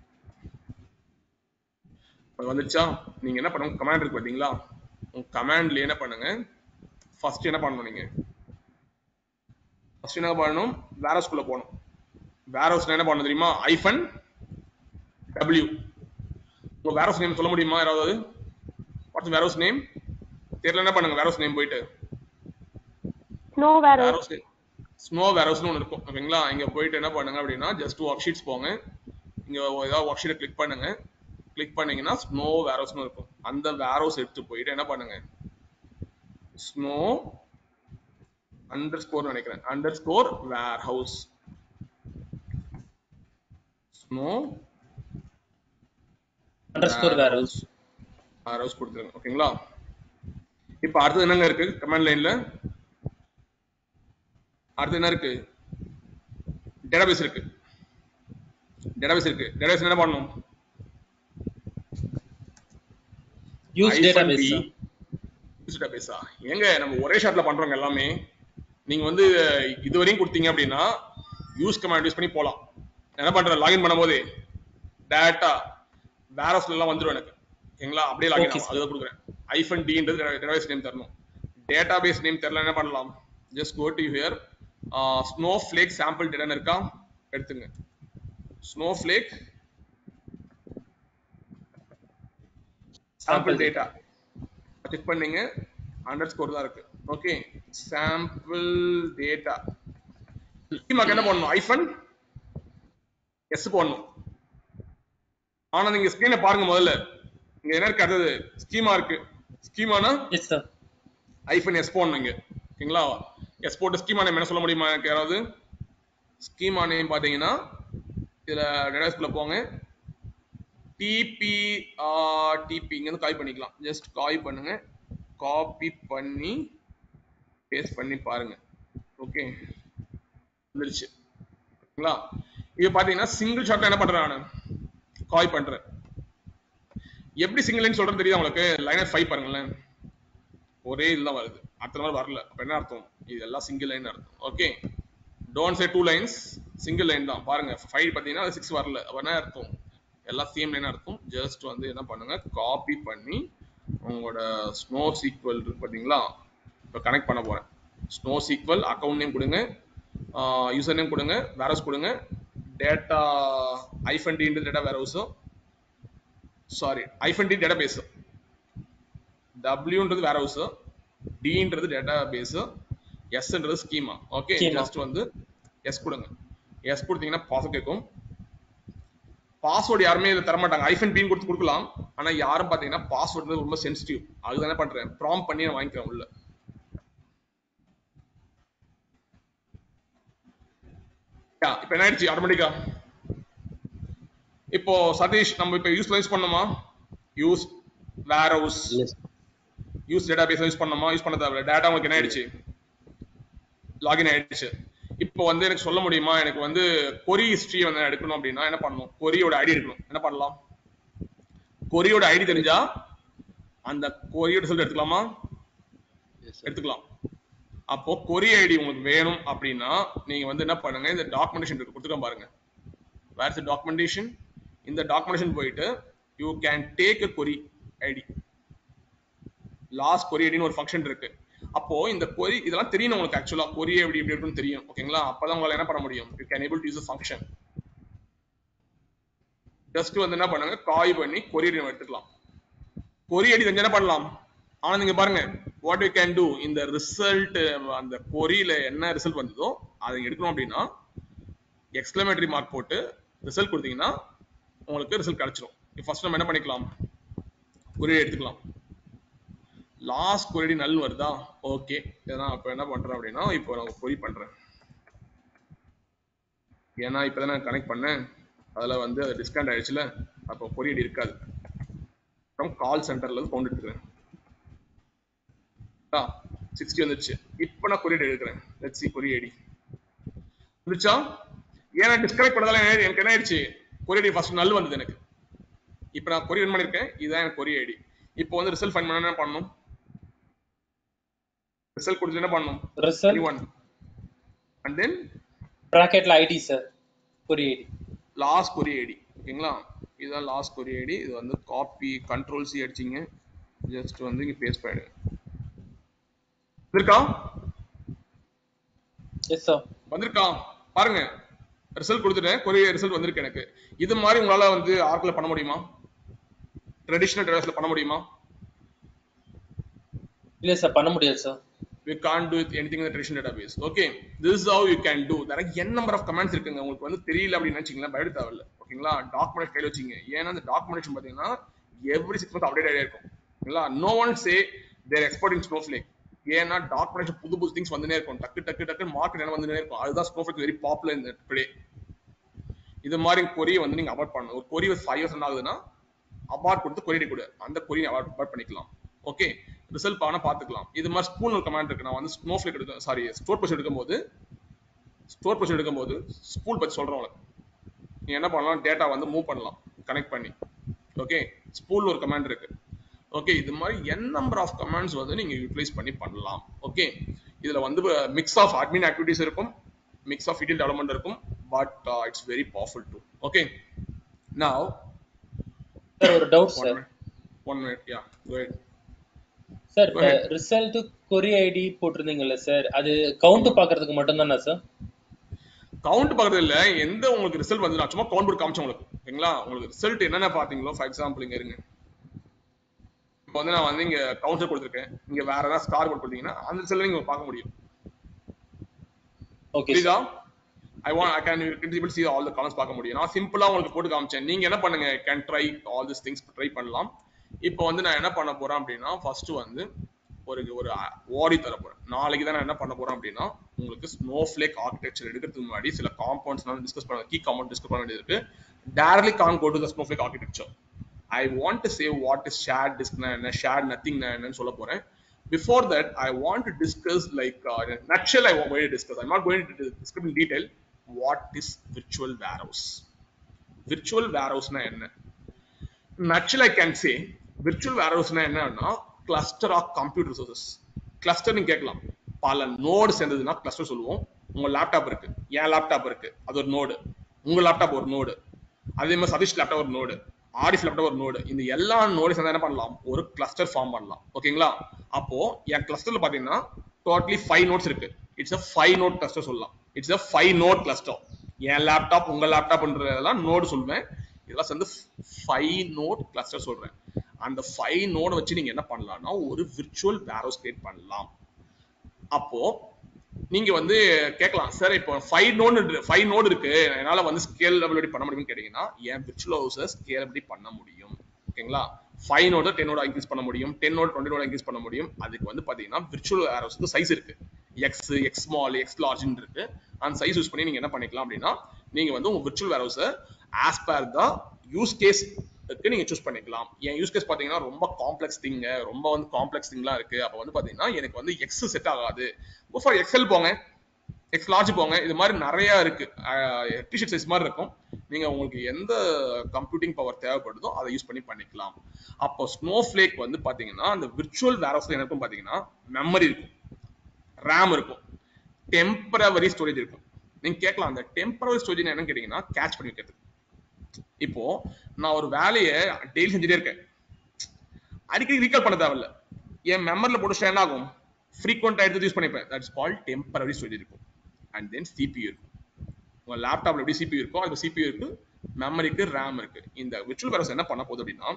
அது வந்துச்சா நீங்க என்ன பண்ணுங்க கமாண்ட் இருக்கு பாத்தீங்களா உங்க கமாண்ட்ல என்ன பண்ணுங்க ஃபர்ஸ்ட் என்ன பண்ணணும் நீங்க ஃபர்ஸ்ட் என்ன பண்ணணும் வேரோஸ்குள்ள போகணும் வேரோஸ்ல என்ன பண்ணணும் தெரியுமா ஐஃபன் டபிள்யூ உங்க வேரோஸ் நேம் சொல்ல முடியுமா யாராவது வாட்ஸ் வேரோஸ் நேம் தெரியல என்ன பண்ணுங்க வேரோஸ் நேம் போயிட்டு ஸ்னோ வேற வேரோஸ் ஸ்னோ வேரோஸ்னு ஒன்று இருக்கும் ஓகேங்களா இங்க போயிட்டு என்ன பண்ணுங்க அப்படின்னா ஜஸ்ட் ஒர்க் ஷீட்ஸ் போங்க இங்க ஏதாவது ஒர்க் ஷீட்டை கிளிக் பண்ணுங்க கிளிக் பண்ணீங்கன்னா ஸ்னோ வேரோஸ்னு இருக்கும் அந்த வேரோஸ் எடுத்து போயிட்டு என்ன பண்ணுங்க ஸ்னோ அண்டர் ஸ்கோர் நினைக்கிறேன் underscore warehouse snow underscore warehouse warehouse கொடுத்துருங்க ஓகேங்களா இப்போ அடுத்தது என்னங்க இருக்கு கமெண்ட் லைன்ல அடுத்து என்ன இருக்கு டேட்டாபேஸ் இருக்கு டேட்டாபேஸ் இருக்கு டேட்டாபேஸ் என்ன பண்ணணும் யூஸ் டேட்டாபேஸ் யூஸ் டேட்டாபேஸா ஏங்க நம்ம ஒரே ஷாட்ல பண்றோங்க எல்லாமே நீங்க வந்து இது வரையும் கொடுத்தீங்க அப்படின்னா யூஸ் கமாண்ட் யூஸ் பண்ணி போலாம் நான் என்ன பண்றேன் லாகின் பண்ணும்போது டேட்டா வேரஸ்ல எல்லாம் வந்துரும் எனக்கு ஓகேங்களா அப்படியே லாகின் Okay, ஆகும் அதுதான் கொடுக்குறேன் ஐஃபன் டின்றது டேட்டாபேஸ் நேம் தரணும் டேட்டாபேஸ் நேம் தெரியல என்ன பண்ணலாம் just go to here Snowflake sample டேட்டான்னு இருக்கா எடுத்துங்க Snowflake sample data check பண்ணீங்க அண்டர் ஸ்கோர் தான் இருக்கு ஓகே சாம்பிள் டேட்டா ஸ்கீமாக்கு என்ன பண்ணணும் ஐஃபன் எஸ் போடணும் ஆனா நீங்க ஸ்கிரீனை பாருங்க முதல்ல இங்க என்ன இருக்கு அடுத்தது ஸ்கீமா இருக்கு ஸ்கீமானா எஸ் சார் ஐஃபன் எஸ் போடணும் இங்க ஓகேங்களா எஸ் போட்டு ஸ்கீமா நேம் என்ன சொல்ல முடியுமா எனக்கு யாராவது ஸ்கீமா நேம் பாத்தீங்கன்னா இதுல டேட்டாஸ்குள்ள போங்க டிபி டிபி இங்க இருந்து காப்பி பண்ணிக்கலாம் ஜஸ்ட் காப்பி பண்ணுங்க காப்பி பண்ணி பேஸ்ட் பண்ணி பாருங்க ஓகே வந்துருச்சு ஓகேங்களா இது பாத்தீங்கன்னா சிங்கிள் ஷாட்ல என்ன பண்றேன் நான் காப்பி பண்றேன் எப்படி சிங்கிள் லைன் சொல்றேன்னு தெரியுதா உங்களுக்கு லைனர் ஃபைவ் பாருங்களேன் ஒரே இதுதான் வருது அடுத்த நாள் வரல அப்ப என்ன அர்த்தம் இது எல்லாம் சிங்கிள் லைன் அர்த்தம் okay don't say two lines single line தான் பாருங்க ஃபைவ் பார்த்தீங்கன்னா அது சிக்ஸ் வரல அப்ப என்ன அர்த்தம் எல்லாம் சேம் லைன் அர்த்தம் ஜஸ்ட் வந்து என்ன பண்ணுங்க காப்பி பண்ணி உங்களோட ஸ்னோ சீக்வல் இருக்கு பார்த்தீங்களா இப்போ கனெக்ட் பண்ண போறேன் ஸ்னோ சீக்வல் அக்கௌண்ட் நேம் கொடுங்க யூசர் நேம் கொடுங்க வேரஸ் கொடுங்க டேட்டா ஐஃபன் டின்றது டேட்டா வேர் ஹவுஸும் sorry hyphen D database டபிள்யூன்றது வேர் ஹவுஸ் டின்றது டேட்டா பேஸ் எஸ்ன்றது ஸ்கீமா ஓகே Schema. ஜஸ்ட் வந்து எஸ் கொடுங்க எஸ் கொடுத்தீங்கன்னா பாஸ் கேட்கும் பாஸ்வேர்டு யாருமே இதை தர மாட்டாங்க ஐஃபன் பின் கொடுத்து கொடுக்கலாம் ஆனா யாரும் பாத்தீங்கன்னா பாஸ்வேர்டு ரொம்ப சென்சிட்டிவ் அதுதான் என்ன பண்றேன் ப்ராம் பண்ணி நான் வாங்கிக்கிறேன் உள்ள Yeah, இப்ப என்ன ஆயிடுச்சு ஆட்டோமேட்டிக்கா இப்போ சதீஷ் நம்ம இப்ப யூஸ் யூஸ் பண்ணோமா use warehouse Yes. Use database use பண்ணோமா யூஸ் பண்ண தேவையில்ல டேட்டா உங்களுக்கு என்ன ஆயிடுச்சு லாகின் ஆயிடுச்சு இப்போ வந்து எனக்கு சொல்ல முடியுமா எனக்கு வந்து கொரி ஹிஸ்டரி வந்து நான் எடுக்கணும் அப்படின்னா என்ன பண்ணணும் கொரியோட ஐடி எடுக்கணும் என்ன பண்ணலாம் கொரியோட ஐடி தெரிஞ்சா அந்த கொரியோட ரிசல்ட் எடுத்துக்கலாமா Yes, sir. எடுத்துக்கலாம் அப்போ கொரி ஐடி உங்களுக்கு வேணும் அப்படின்னா நீங்க வந்து என்ன பண்ணுங்க இந்த டாக்குமெண்டேஷன் இருக்கு கொடுத்துருக்கேன் பாருங்க வேர் இஸ் டாக்குமெண்டேஷன் இந்த டாக்குமெண்டேஷன் போயிட்டு you can take a query ID last query ஐடின்னு ஒரு ஃபங்க்ஷன் இருக்கு அப்போ இந்த கொரி இதெல்லாம் தெரியணும் உங்களுக்கு ஆக்சுவலா கொரி எப்படி எப்படி இருக்குன்னு தெரியும் ஓகேங்களா அப்பதான் உங்களால என்ன பண்ண முடியும் you can able to use function just வந்து என்ன பண்ணுங்க காய் பண்ணி கொரி ஐடி நம்ம எடுத்துக்கலாம் கொரி ஐடி தெரிஞ்சா என்ன பண்ணலாம் ஆனா நீங்க பாருங்க வாட் யூ கேன் டூ இந்த ரிசல்ட் அந்த கொரியில என்ன ரிசல்ட் வந்ததோ அதை எடுக்கணும் அப்படின்னா எக்ஸ்கிளமேட்டரி மார்க் போட்டு ரிசல்ட் கொடுத்தீங்கன்னா உங்களுக்கு ரிசல்ட் கிடைச்சிரும் ஃபர்ஸ்ட் நம்ம என்ன பண்ணிக்கலாம் கொரி எடுத்துக்கலாம் லாஸ்ட் கொரி நல் வருதா ஓகே நான் இப்போ என்ன பண்றேன் அப்படின்னா இப்போ நான் கொரி பண்றேன் ஏன்னா இப்போ நான் கனெக்ட் பண்ணேன் அதில் வந்து அது டிஸ்கவுண்ட் ஆயிடுச்சுல அப்போ கொரி ஐடி இருக்காது அப்புறம் கால் சென்டர்ல இருந்து கவுண்ட் எடுத்துக்கிறேன் சிக்ஸ்டி வந்துருச்சு இப்போ நான் கொரியர் எடுக்கிறேன் லெட்ஸ் சி கொரியர் ஐடி வந்துச்சா ஏன்னா டிஸ்கனெக்ட் பண்ணதால என்ன- எனக்கு என்ன ஆயிடுச்சு கொரியர் ஐடி ஃபர்ஸ்ட் நல் வந்தது எனக்கு இப்போ நான் கொரியர் பண்ணிருக்கேன் இதுதான் எனக்கு கொரியர் ஐடி இப்போ வந்து ரிசல்ட் ஃபைன் பண்ண என்ன பண்ணணும் ரிசல்ட் கொடுத்து என்ன பண்ணணும் ரிசல்ட் ஒன் அண்ட் தென் பிராக்கெட்ல ID sir query ID last query ID ஓகேங்களா இதுதான் லாஸ்ட் கொரி ஐடி இது வந்து காப்பி கண்ட்ரோல் சி அடிச்சிங்க ஜஸ்ட் வந்து இங்க பேஸ்ட் பண்ணிடுங்க இருக்கா எஸ் சார் வந்திருக்கா பாருங்க ரிசல்ட் கொடுத்துட்டேன் கொரிய ரிசல்ட் வந்திருக்கு எனக்கு இது மாதிரி உங்களால வந்து ஆர்க்ல பண்ண முடியுமா ட்ரெடிஷனல் டேட்டாஸ்ல பண்ண முடியுமா இல்ல சார் பண்ண முடியாது sir we can't do it anything in the traditional database okay this is how you can do there are n number of commands இருக்குங்க உங்களுக்கு வந்து தெரியல அப்படின்னு நினைச்சீங்களா பயப்பட தேவையில்ல ஓகேங்களா டாக்குமெண்ட் கையில வச்சீங்க ஏன்னா அந்த டாக்குமெண்டேஷன் பாத்தீங்கன்னா எவ்ரி சிக்ஸ் மந்த் அப்டேட் ஆகிட்டே இருக்கும் ஓகேங்களா no one say there expert in Snowflake ஏன்னா டாக்குமெண்டேஷன் புது புது திங்ஸ் வந்துனே இருக்கும் டக்கு டக்கு டக்கு மார்க்கெட் என்ன வந்துனே இருக்கும் அதுதான் ஸ்னோஃப்ளேக் வெரி பாப்புலர் இந்த டுடே இது மாதிரி கொரியை வந்து நீங்க அவாய்ட் பண்ணணும் ஒரு கொரி ஃபைவ் இயர்ஸ் ஆகுதுன்னா அபார்ட் கொடுத்து கொரியடி கொடு அந்த கொரியை அவாய்ட் அவாய்ட் பண்ணிக்கலாம் ஓகே ரிசல்ட் பண்ண பார்த்துக்கலாம் இது மாதிரி ஸ்பூன் ஒரு கமாண்ட் இருக்கு நான் வந்து ஸ்னோஃப்ளேக் எடுக்க சாரி ஸ்டோர் பொசிஷன் எடுக்கும்போது ஸ்டோர் பொசிஷன் எடுக்கும்போது ஸ்பூல் பத்தி சொல்றேன் உங்களுக்கு நீ என்ன பண்ணலாம் டேட்டா வந்து மூவ் பண்ணலாம் கனெக்ட் பண்ணி ஓகே ஸ்பூல் ஒரு கமாண்ட் இருக்கு ஓகே இது மாதிரி என் நம்பர் ஆஃப் கமாண்ட்ஸ் வந்து நீங்க யூட்டிலைஸ் பண்ணி பண்ணலாம் ஓகே இதுல வந்து மிக்ஸ் ஆஃப் அட்மின் ஆக்டிவிட்டிஸ் இருக்கும் மிக்ஸ் ஆஃப் ஃபீட்டில் டெவலப்மெண்ட் இருக்கும் but it's very powerful too okay now sir ஒரு doubt sir one minute yeah go sir Go இப்போ ahead. ரிசல்ட் கொரி ஐடி போட்டிருந்தீங்கல்ல சார் அது கவுண்ட் பாக்குறதுக்கு மட்டும் தானே சார் கவுண்ட் பார்க்கறது இல்ல எந்த உங்களுக்கு ரிசல்ட் வந்து நான் சும்மா கவுண்ட் போட்டு காமிச்சேன் உங்களுக்கு ஓகேங்களா உங்களுக்கு ரிசல்ட் என்னென்ன பாத்தீங்களோ ஃபார் எக்ஸாம்பிள் இங்க இருங்க இப்போ வந்து நான் வந்து இங்க கவுண்டர் கொடுத்துருக்கேன் இங்க வேற ஏதாவது ஸ்டார் போட்டு கொடுத்தீங்கன்னா அந்த ரிசல்ட் நீங்க பார்க்க முடியும் ஓகே புரியுதா I want I can credible see all the columns பார்க்க முடியும் நான் சிம்பிளா உங்களுக்கு போட்டு காமிச்சேன் நீங்க என்ன பண்ணுங்க can try all this things try பண்ணலாம் இப்போ வந்து நான் என்ன பண்ண போறேன் அப்படின்னா ஃபர்ஸ்ட் வந்து ஒரு ஒரு ஓடி தர போறேன் நாளைக்கு தான் நான் என்ன பண்ண போறேன் அப்படின்னா உங்களுக்கு ஸ்னோஃப்ளேக் ஆர்கிடெக்சர் எடுக்கிறதுக்கு முன்னாடி சில காம்பவுண்ட்ஸ் நான் டிஸ்கஸ் பண்ண கீ காம்பவுண்ட் டிஸ்கஸ் பண்ண வேண்டியது இருக்கு directly can go to the Snowflake architecture I want to save what is share டிஸ்க்னா என்ன ஷேர் நத்திங் என்னன்னு சொல்ல போறேன் before that i want to discuss like uh, in a nutshell i want to discuss i'm not going to discuss in detail what is virtual warehouse virtual warehouse na enna nutshell i can say virtual warehouse na என்னன்னா cluster of compute resources cluster நீங்க கேட்கலாம் பல node சேர்ந்ததுன்னா cluster சொல்லுவோம் உங்க laptop இருக்கு என் laptop இருக்கு அது ஒரு நோடு உங்க லேப்டாப் ஒரு நோடு அதே மாதிரி சதீஷ் லேப்டாப் ஒரு நோடு ஆடிஃப் லேப்டாப் ஒரு நோடு இந்த எல்லா நோடு சேர்ந்தா என்ன பண்ணலாம் ஒரு கிளஸ்டர் ஃபார்ம் பண்ணலாம் ஓகேங்களா அப்போ என் கிளஸ்டர்ல பாத்தீங்கன்னா டோட்டலி ஃபைவ் நோட்ஸ் இருக்கு it's a five node cluster சொல்லலாம் it's a five node cluster என் லேப்டாப் உங்க லேப்டாப்ன்றதெல்லாம் நோடு சொல்லுவேன் இதெல்லாம் சேர்ந்து ஃபைவ் நோட் கிளஸ்டர் சொல்றேன் அந்த ஃபைவ் நோட வச்சு நீங்க என்ன பண்ணலாம்னா ஒரு விர்ச்சுவல் வேரோஸ் கிரியேட் பண்ணலாம் அப்போ நீங்க வந்து கேட்கலாம் சார் இப்போ ஃபைவ் நோடு ஃபைவ் நோடு இருக்கு என்னால வந்து ஸ்கேலபிலிட்டி பண்ண முடியும்னு கேட்டீங்கன்னா என் விர்ச்சுவல் ஹவுஸை ஸ்கேலபிலிட்டி பண்ண முடியும் ஓகேங்களா ஃபைவ் நோட டென்னோட இன்க்ரீஸ் பண்ண முடியும் டென் நோட டுவெண்ட்டி நோட இன்க்ரீஸ் பண்ண முடியும் அதுக்கு வந்து பாத்தீங்கன்னா விர்ச்சுவல் ஹவுஸ்க்கு சைஸ் இருக்கு எக்ஸ் எக்ஸ் ஸ்மால் எக்ஸ் லார்ஜ்னு இருக்கு அந்த சைஸ் யூஸ் பண்ணி நீங்க என்ன பண்ணிக்கலாம் அப்படின்னா நீங்க வந்து உங்க விர்ச்சுவல் வேர்ஹவுஸை as per the use case நீங்க சூஸ் பண்ணிக்கலாம் என் யூஸ் கேஸ் பாத்தீங்கன்னா ரொம்ப காம்ப்ளெக்ஸ் திங்க ரொம்ப வந்து காம்ப்ளெக்ஸ் திங்லாம் இருக்கு அப்ப வந்து பாத்தீங்கன்னா எனக்கு வந்து எக்ஸ் செட் ஆகாது ஃபார் எக்ஸல் போங்க எக்ஸ் லார்ஜ் போங்க இது மாதிரி நிறைய இருக்கு டிஷர்ட் சைஸ் மாதிரி இருக்கும் நீங்க உங்களுக்கு எந்த கம்ப்யூட்டிங் பவர் தேவைப்படுதோ அதை யூஸ் பண்ணி பண்ணிக்கலாம் அப்போ ஸ்னோ ஃபிளேக் வந்து பாத்தீங்கன்னா அந்த விர்ச்சுவல் வேர்ஹவுஸ்ல என்ன இருக்கும் பாத்தீங்கன்னா மெமரி இருக்கும் ரேம் இருக்கும் டெம்பரவரி ஸ்டோரேஜ் இருக்கும் நீங்க கேட்கலாம் அந்த டெம்பரவரி ஸ்டோரேஜ் என்னன்னு கேட்டீங்கன்னா கேட்ச் பண்ணி வைக்கிறது இப்போ நான் ஒரு வேலையை டெய்லி செஞ்சுட்டே இருக்கேன் அடிக்கடி ரீகால் பண்ண தேவையில்ல என் மெமரியில் போட்டு என்ன ஆகும் ஃப்ரீக்வெண்ட் எடுத்து யூஸ் பண்ணிப்பேன் தட்ஸ் கால் டெம்பரரி ஸ்டோரேஜ் இருக்கும் அண்ட் தென் சிபியூ இருக்கும் உங்க லேப்டாப்ல எப்படி சிபியூ இருக்கோ அது சிபியூ இருக்கு மெமரிக்கு ரேம் இருக்கு இந்த விர்ச்சுவல் வேரஸ் என்ன பண்ண போகுது அப்படின்னா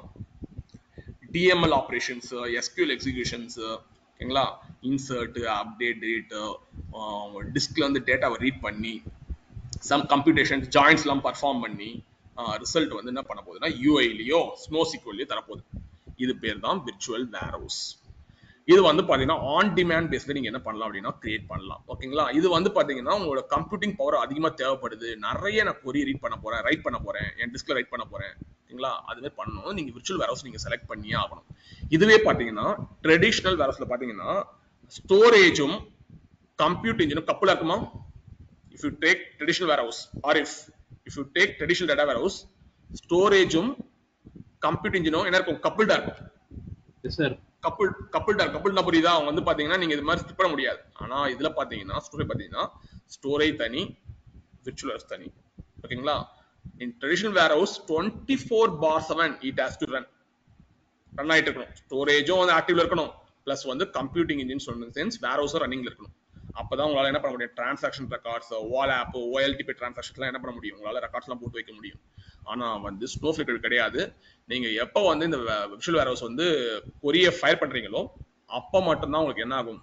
டிஎம்எல் ஆப்ரேஷன்ஸ் எஸ்கியூஎல் எக்ஸிகியூஷன்ஸ் ஓகேங்களா இன்சர்ட் அப்டேட் டேட் டிஸ்க்ல வந்து டேட்டாவை ரீட் பண்ணி சம் கம்ப்யூட்டேஷன் ஜாயின்ஸ்லாம் பர்ஃபார்ம் பண்ணி ரிசல்ட் வந்து என்ன பண்ண போகுதுன்னா யூஐலையோ ஸ்னோ சீக்வல்லையோ தரப்போகுது இது பேர் தான் விர்ச்சுவல் வேர்ஹவுஸ் இது வந்து பாத்தீங்கன்னா ஆன் டிமாண்ட் பேஸ்ல நீங்க என்ன பண்ணலாம் அப்படின்னா கிரியேட் பண்ணலாம் ஓகேங்களா இது வந்து பாத்தீங்கன்னா உங்களோட கம்ப்யூட்டிங் பவர் அதிகமா தேவைப்படுது நிறைய நான் கொரி ரீட் பண்ண போறேன் ரைட் பண்ண போறேன் என் டிஸ்க்ல ரைட் பண்ண போறேன் ஓகேங்களா அதுவே பண்ணணும் நீங்க விர்ச்சுவல் வேர்ஹவுஸ் நீங்க செலக்ட் பண்ணியே ஆகணும் இதுவே பாத்தீங்கன்னா ட்ரெடிஷ்னல் வேர்ஹவுஸ்ல பாத்தீங்கன்னா ஸ்டோரேஜும் கம்ப்யூட் இன்ஜினும் கப்பலா இருக்குமா if you take traditional warehouse or if if you take traditional data warehouse ஸ்டோரேஜும் கம்ப்யூட் இன்ஜினும் என்ன இருக்கும் கப்பிள்டா இருக்கும் எஸ் சார் கப்புள் கப்புள்டா கப்புள்னா புரியுதா அவங்க வந்து பாத்தீங்கன்னா நீங்க இது மாதிரி ஸ்கிப் பண்ண முடியாது ஆனா இதுல பாத்தீங்கன்னா ஸ்டோரேஜ் பாத்தீங்கன்னா ஸ்டோரேஜ் தனி விர்ச்சுவல் தனி ஓகேங்களா in traditional warehouse twenty four by seven it has to run run ஆயிட்டு இருக்கணும் ஸ்டோரேஜும் வந்து ஆக்டிவ்ல இருக்கணும் பிளஸ் வந்து கம்ப்யூட்டிங் இன்ஜின் சொன்ன சென்ஸ் வேர் ஹவுஸும் ரன்னிங்ல இருக்கணும் அப்பதான் உங்களால என்ன பண்ண முடியும் டிரான்சாக்ஷன் ரெக்கார்ட்ஸ் வால் ஆப் ஓஎல்டிபி டிரான்சாக்ஷன்லாம் என்ன பண்ண முடியும் உங்களால ரெக்கார்ட்ஸ்லாம் போட்டு வைக்க முடியும் ஆனா வந்து ஸ்னோஃபிளிக் கிடையாது நீங்க எப்போ வந்து இந்த விஷுவல் வேர் ஹவுஸ் வந்து கொரிய ஃபயர் பண்றீங்களோ அப்ப மட்டும்தான் உங்களுக்கு என்ன ஆகும்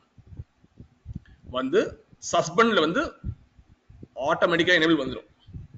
வந்து சஸ்பெண்ட்ல வந்து ஆட்டோமேட்டிக்கா எனேபிள் வந்துடும்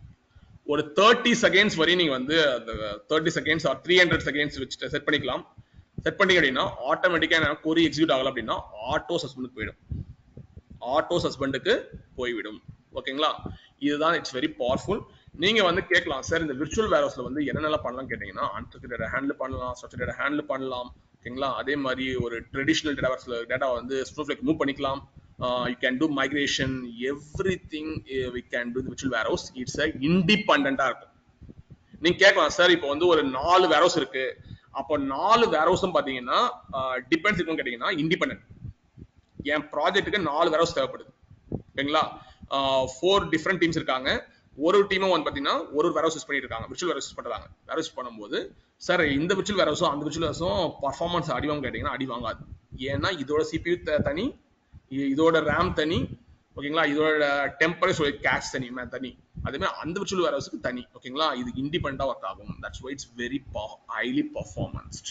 ஒரு தேர்ட்டி செகண்ட்ஸ் வரையும் நீங்க வந்து அந்த thirty seconds or three hundred seconds வச்சு செட் பண்ணிக்கலாம் செட் பண்ணீங்க அப்படின்னா ஆட்டோமேட்டிக்கா என்ன கொரி எக்ஸிக்யூட் ஆகல அப்படின்னா ஆட்டோ சஸ்பெண்டுக்கு போயிடும் ஆட்டோ சஸ்பெண்டுக்கு போய்விடும் ஓகேங்களா இதுதான் இட்ஸ் வெரி பவர்ஃபுல் நீங்க வந்து கேட்கலாம் சார் இந்த விர்ச்சுவல் வேர்ஹவுஸ்ல வந்து என்னென்னலாம் பண்ணலாம் கேட்டீங்கன்னா அன்ஸ்ட்ரக்சர் டேட்டா ஹேண்டில் பண்ணலாம் ஸ்ட்ரக்சர் டேட்டா ஹேண்டில் பண்ணலாம் ஓகேங்களா அதே மாதிரி ஒரு ட்ரெடிஷனல் டேட்டா வேர்ஸ்ல டேட்டா வந்து ஸ்னோஃப்ளேக் மூவ் பண்ணிக்கலாம் you can do migration everything we can do virtual warehouse it's a இண்டிபெண்டா இருக்கும் நீங்க கேட்கலாம் சார் இப்போ வந்து ஒரு நாலு வேர்ஹவுஸ் இருக்கு அப்போ நாலு வேர்ஹவுஸும் பாத்தீங்கன்னா டிபெண்ட்ஸ் இருக்குன்னு கேட்டீங்கன்னா இண்டிபெண்டன்ட் என் ப்ராஜெக்ட்டுக்கு நாலு வேர்ஹவுஸ் தேவைப்படுது ஓகேங்களா ஃபோர் டிஃப்ரெண்ட் டீம்ஸ் இருக்காங்க ஒரு டீமும் வந்து பாத்தீங்கன்னா ஒரு ஒரு வேர்ஹவுஸ் யூஸ் பண்ணிட்டு இருக்காங்க விர்ச்சுவல் வேர்ஹவுஸ் பண்றாங்க வேர்ஹவுஸ் பண்ணும்போது சார் இந்த விர்ச்சுவல் வேர்ஹவுஸும் அந்த விர்ச்சுவல் வேர்ஹவுஸும் பர்ஃபார்மன்ஸ் அடி வாங்க கேட்டீங்கன்னா அடி வாங்காது ஏன்னா இதோட சிபியூ தனி இ- இதோட ரேம் தனி ஓகேங்களா இதோட டெம்பரேச்சர் கேஷ் தனி மே- தனி அதே மாதிரி அந்த விர்ச்சுவல் வேர்ஹவுஸுக்கு தனி ஓகேங்களா இது இண்டிபெண்டா ஒர்க் ஆகும் that's why it's very highly performanced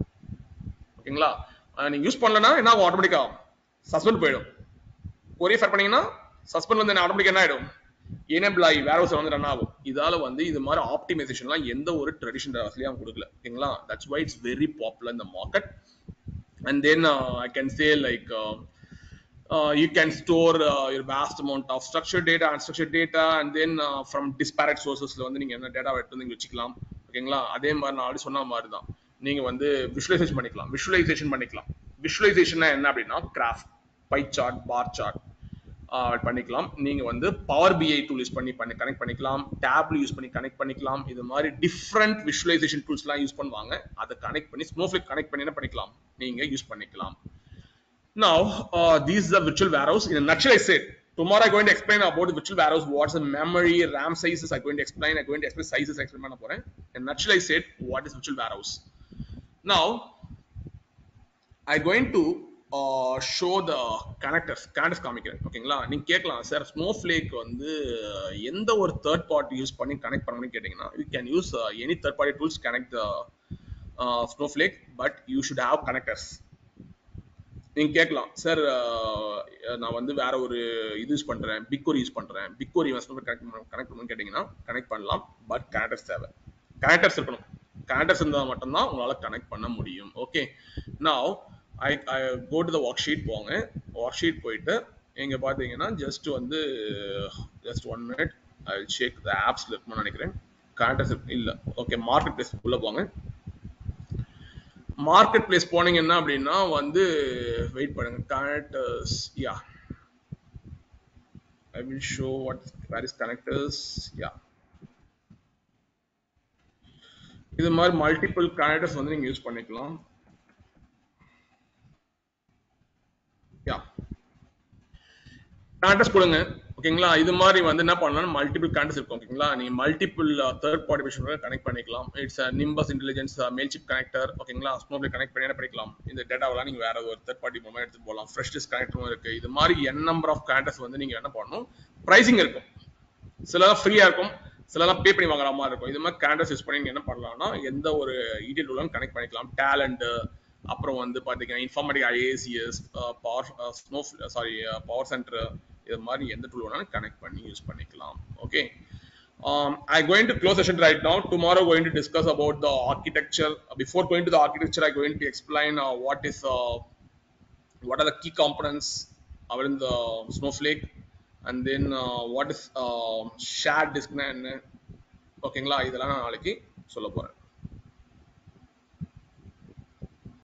ஓகேங்களா அஹ் நீங்க யூஸ் பண்ணலன்னா என்ன ஆகும் ஆட்டோமேட்டிக்கா சஸ்பெண்ட் போயிடும் கொரியர் ஃபேர் பண்ணீங்கன்னா சஸ்பெண்ட் வந்து ஆட்டோமேட்டிக் என்ன ஆயிடும் எனேபிள் ஆகி வேற ஹவுஸ் வந்து ரன் ஆகும் இதால வந்து இது மாதிரி ஆப்டிமைசேஷன்லாம் எந்த ஒரு ட்ரெடிஷனல் வேர்ஸ்லயும் அவங்க கொடுக்கல ஓகேங்களா that's why it's very popular இந்த market and then uh, I can say like uh, uh, you can store uh, your vast amount of structured data, unstructured data, and then uh, from disparate sourcesல வந்து நீங்க என்ன data எடுத்து வந்து இங்க வச்சுக்கலாம் ஓகேங்களா அதே மாதிரி நான் ஆல்ரெடி சொன்ன மாதிரி தான் நீங்க வந்து விஷுவலைசேஷன் பண்ணிக்கலாம் விஷுவலைசேஷன் பண்ணிக்கலாம் விஷுவலைசேஷன் என்ன அப்படின்னா graph pie chart bar chart பண்ணிக்கலாம் நீங்க வந்து பவர் பிஐ டூல் யூஸ் பண்ணி பண்ணி கனெக்ட் பண்ணிக்கலாம் டேப்ல யூஸ் பண்ணி கனெக்ட் பண்ணிக்கலாம் இது மாதிரி டிஃப்ரெண்ட் விஷுவலைசேஷன் டூல்ஸ்லாம் யூஸ் பண்ணுவாங்க அதை கனெக்ட் பண்ணி ஸ்னோஃபிளிக் கனெக்ட் பண்ணி என்ன பண்ணிக்கலாம் நீங்க யூஸ் பண்ணிக்கலாம் Now, uh, this is the virtual warehouse. In a nutshell, I said, tomorrow I'm going to explain about the virtual warehouse, what's the memory, RAM sizes, I'm going to explain, I'm going to explain sizes, explain பண்ண போறேன். In a nutshell, I said, what is virtual warehouse? Now, I'm going to uh, show the connectors, connectors காமிக்கிறேன் ஓகேங்களா நீங்க கேட்கலாம் sir snowflake வந்து எந்த ஒரு third party use பண்ணி கனெக்ட் பண்ணணும்னு கேட்டீங்கன்னா you can use any third party tools connect Snowflake but you should have connectors நீங்க கேட்கலாம் சார் நான் வந்து வேற ஒரு இது யூஸ் பண்றேன் பிக்கோரி யூஸ் பண்றேன் பிக்கோரி கனெக்ட் கனெக்ட் பண்ணணும்னு கேட்டீங்கன்னா கனெக்ட் பண்ணலாம் பட் கனெக்டர்ஸ் தேவை கனெக்டர்ஸ் இருக்கணும் கனெக்டர்ஸ் இருந்தால் மட்டும்தான் உங்களால கனெக்ட் பண்ண முடியும் ஓகே நான் I I go to the worksheet போங்க ஒர்க் ஷீட் போயிட்டு இங்க பாத்தீங்கன்னா ஜஸ்ட் வந்து just one minute I check the ஆப்ஸ்ல இருக்கும்னு நினைக்கிறேன் கனெக்டர்ஸ் இல்ல ஓகே மார்க்கெட் பிளேஸ் உள்ள போங்க மார்க்கெட் பிளேஸ் போனீங்கன்னா அப்படின்னா வந்து வெயிட் பண்ணுங்க connectors yeah I will show what where is connectors yeah இது மாதிரி மல்டிபிள் கனெக்டர்ஸ் வந்து நீங்க யூஸ் பண்ணிக்கலாம் யா கனெக்டர்ஸ் கொடுங்க ஓகேங்களா இது மாதிரி வந்து என்ன பண்ணலாம் மல்டிபிள் கனெக்டர்ஸ் இருக்கும் ஓகேங்களா நீங்க multiple third party machine connect பண்ணிக்கலாம் it's Nimbus intelligence mail chip connector ஓகேங்களா ஸ்னோப்ல கனெக்ட் பண்ணி என்ன பண்ணிக்கலாம் இந்த டேட்டாவெல்லாம் நீங்க வேற ஒரு தேர்ட் பார்ட்டி மூலமா எடுத்து போகலாம் ஃப்ரெஷ் டிஸ்க் கனெக்டரும் இருக்கு இது மாதிரி என் நம்பர் ஆஃப் கனெக்டர்ஸ் வந்து நீங்க என்ன பண்ணணும் ப்ரைசிங் இருக்கும் சிலலாம் ஃப்ரீயா இருக்கும் சிலலாம் பே பண்ணி வாங்குற மாதிரி இருக்கும் இது மாதிரி கனெக்டர்ஸ் யூஸ் பண்ணி நீங்க என்ன பண்ணலாம்னா எந்த ஒரு இடிஎல் உள்ள கனெக்ட் பண்ணிக்கலாம் டேலண்ட் அப்புறம் வந்து பாத்தீங்கன்னா informatic IACS power snow sorry power centre இது மாதிரி எந்த டூல் வேணாலும் கனெக்ட் பண்ணி யூஸ் பண்ணிக்கலாம் okay um, I'm going to close session right now. Tomorrow, going to discuss about the architecture. Before going to the architecture, I'm going to explain uh, what is uh, what are the key components are in the Snowflake, and then uh, what is uh, shared disk என்ன ஓகேங்களா இதெல்லாம் நான் நாளைக்கு சொல்ல போறேன்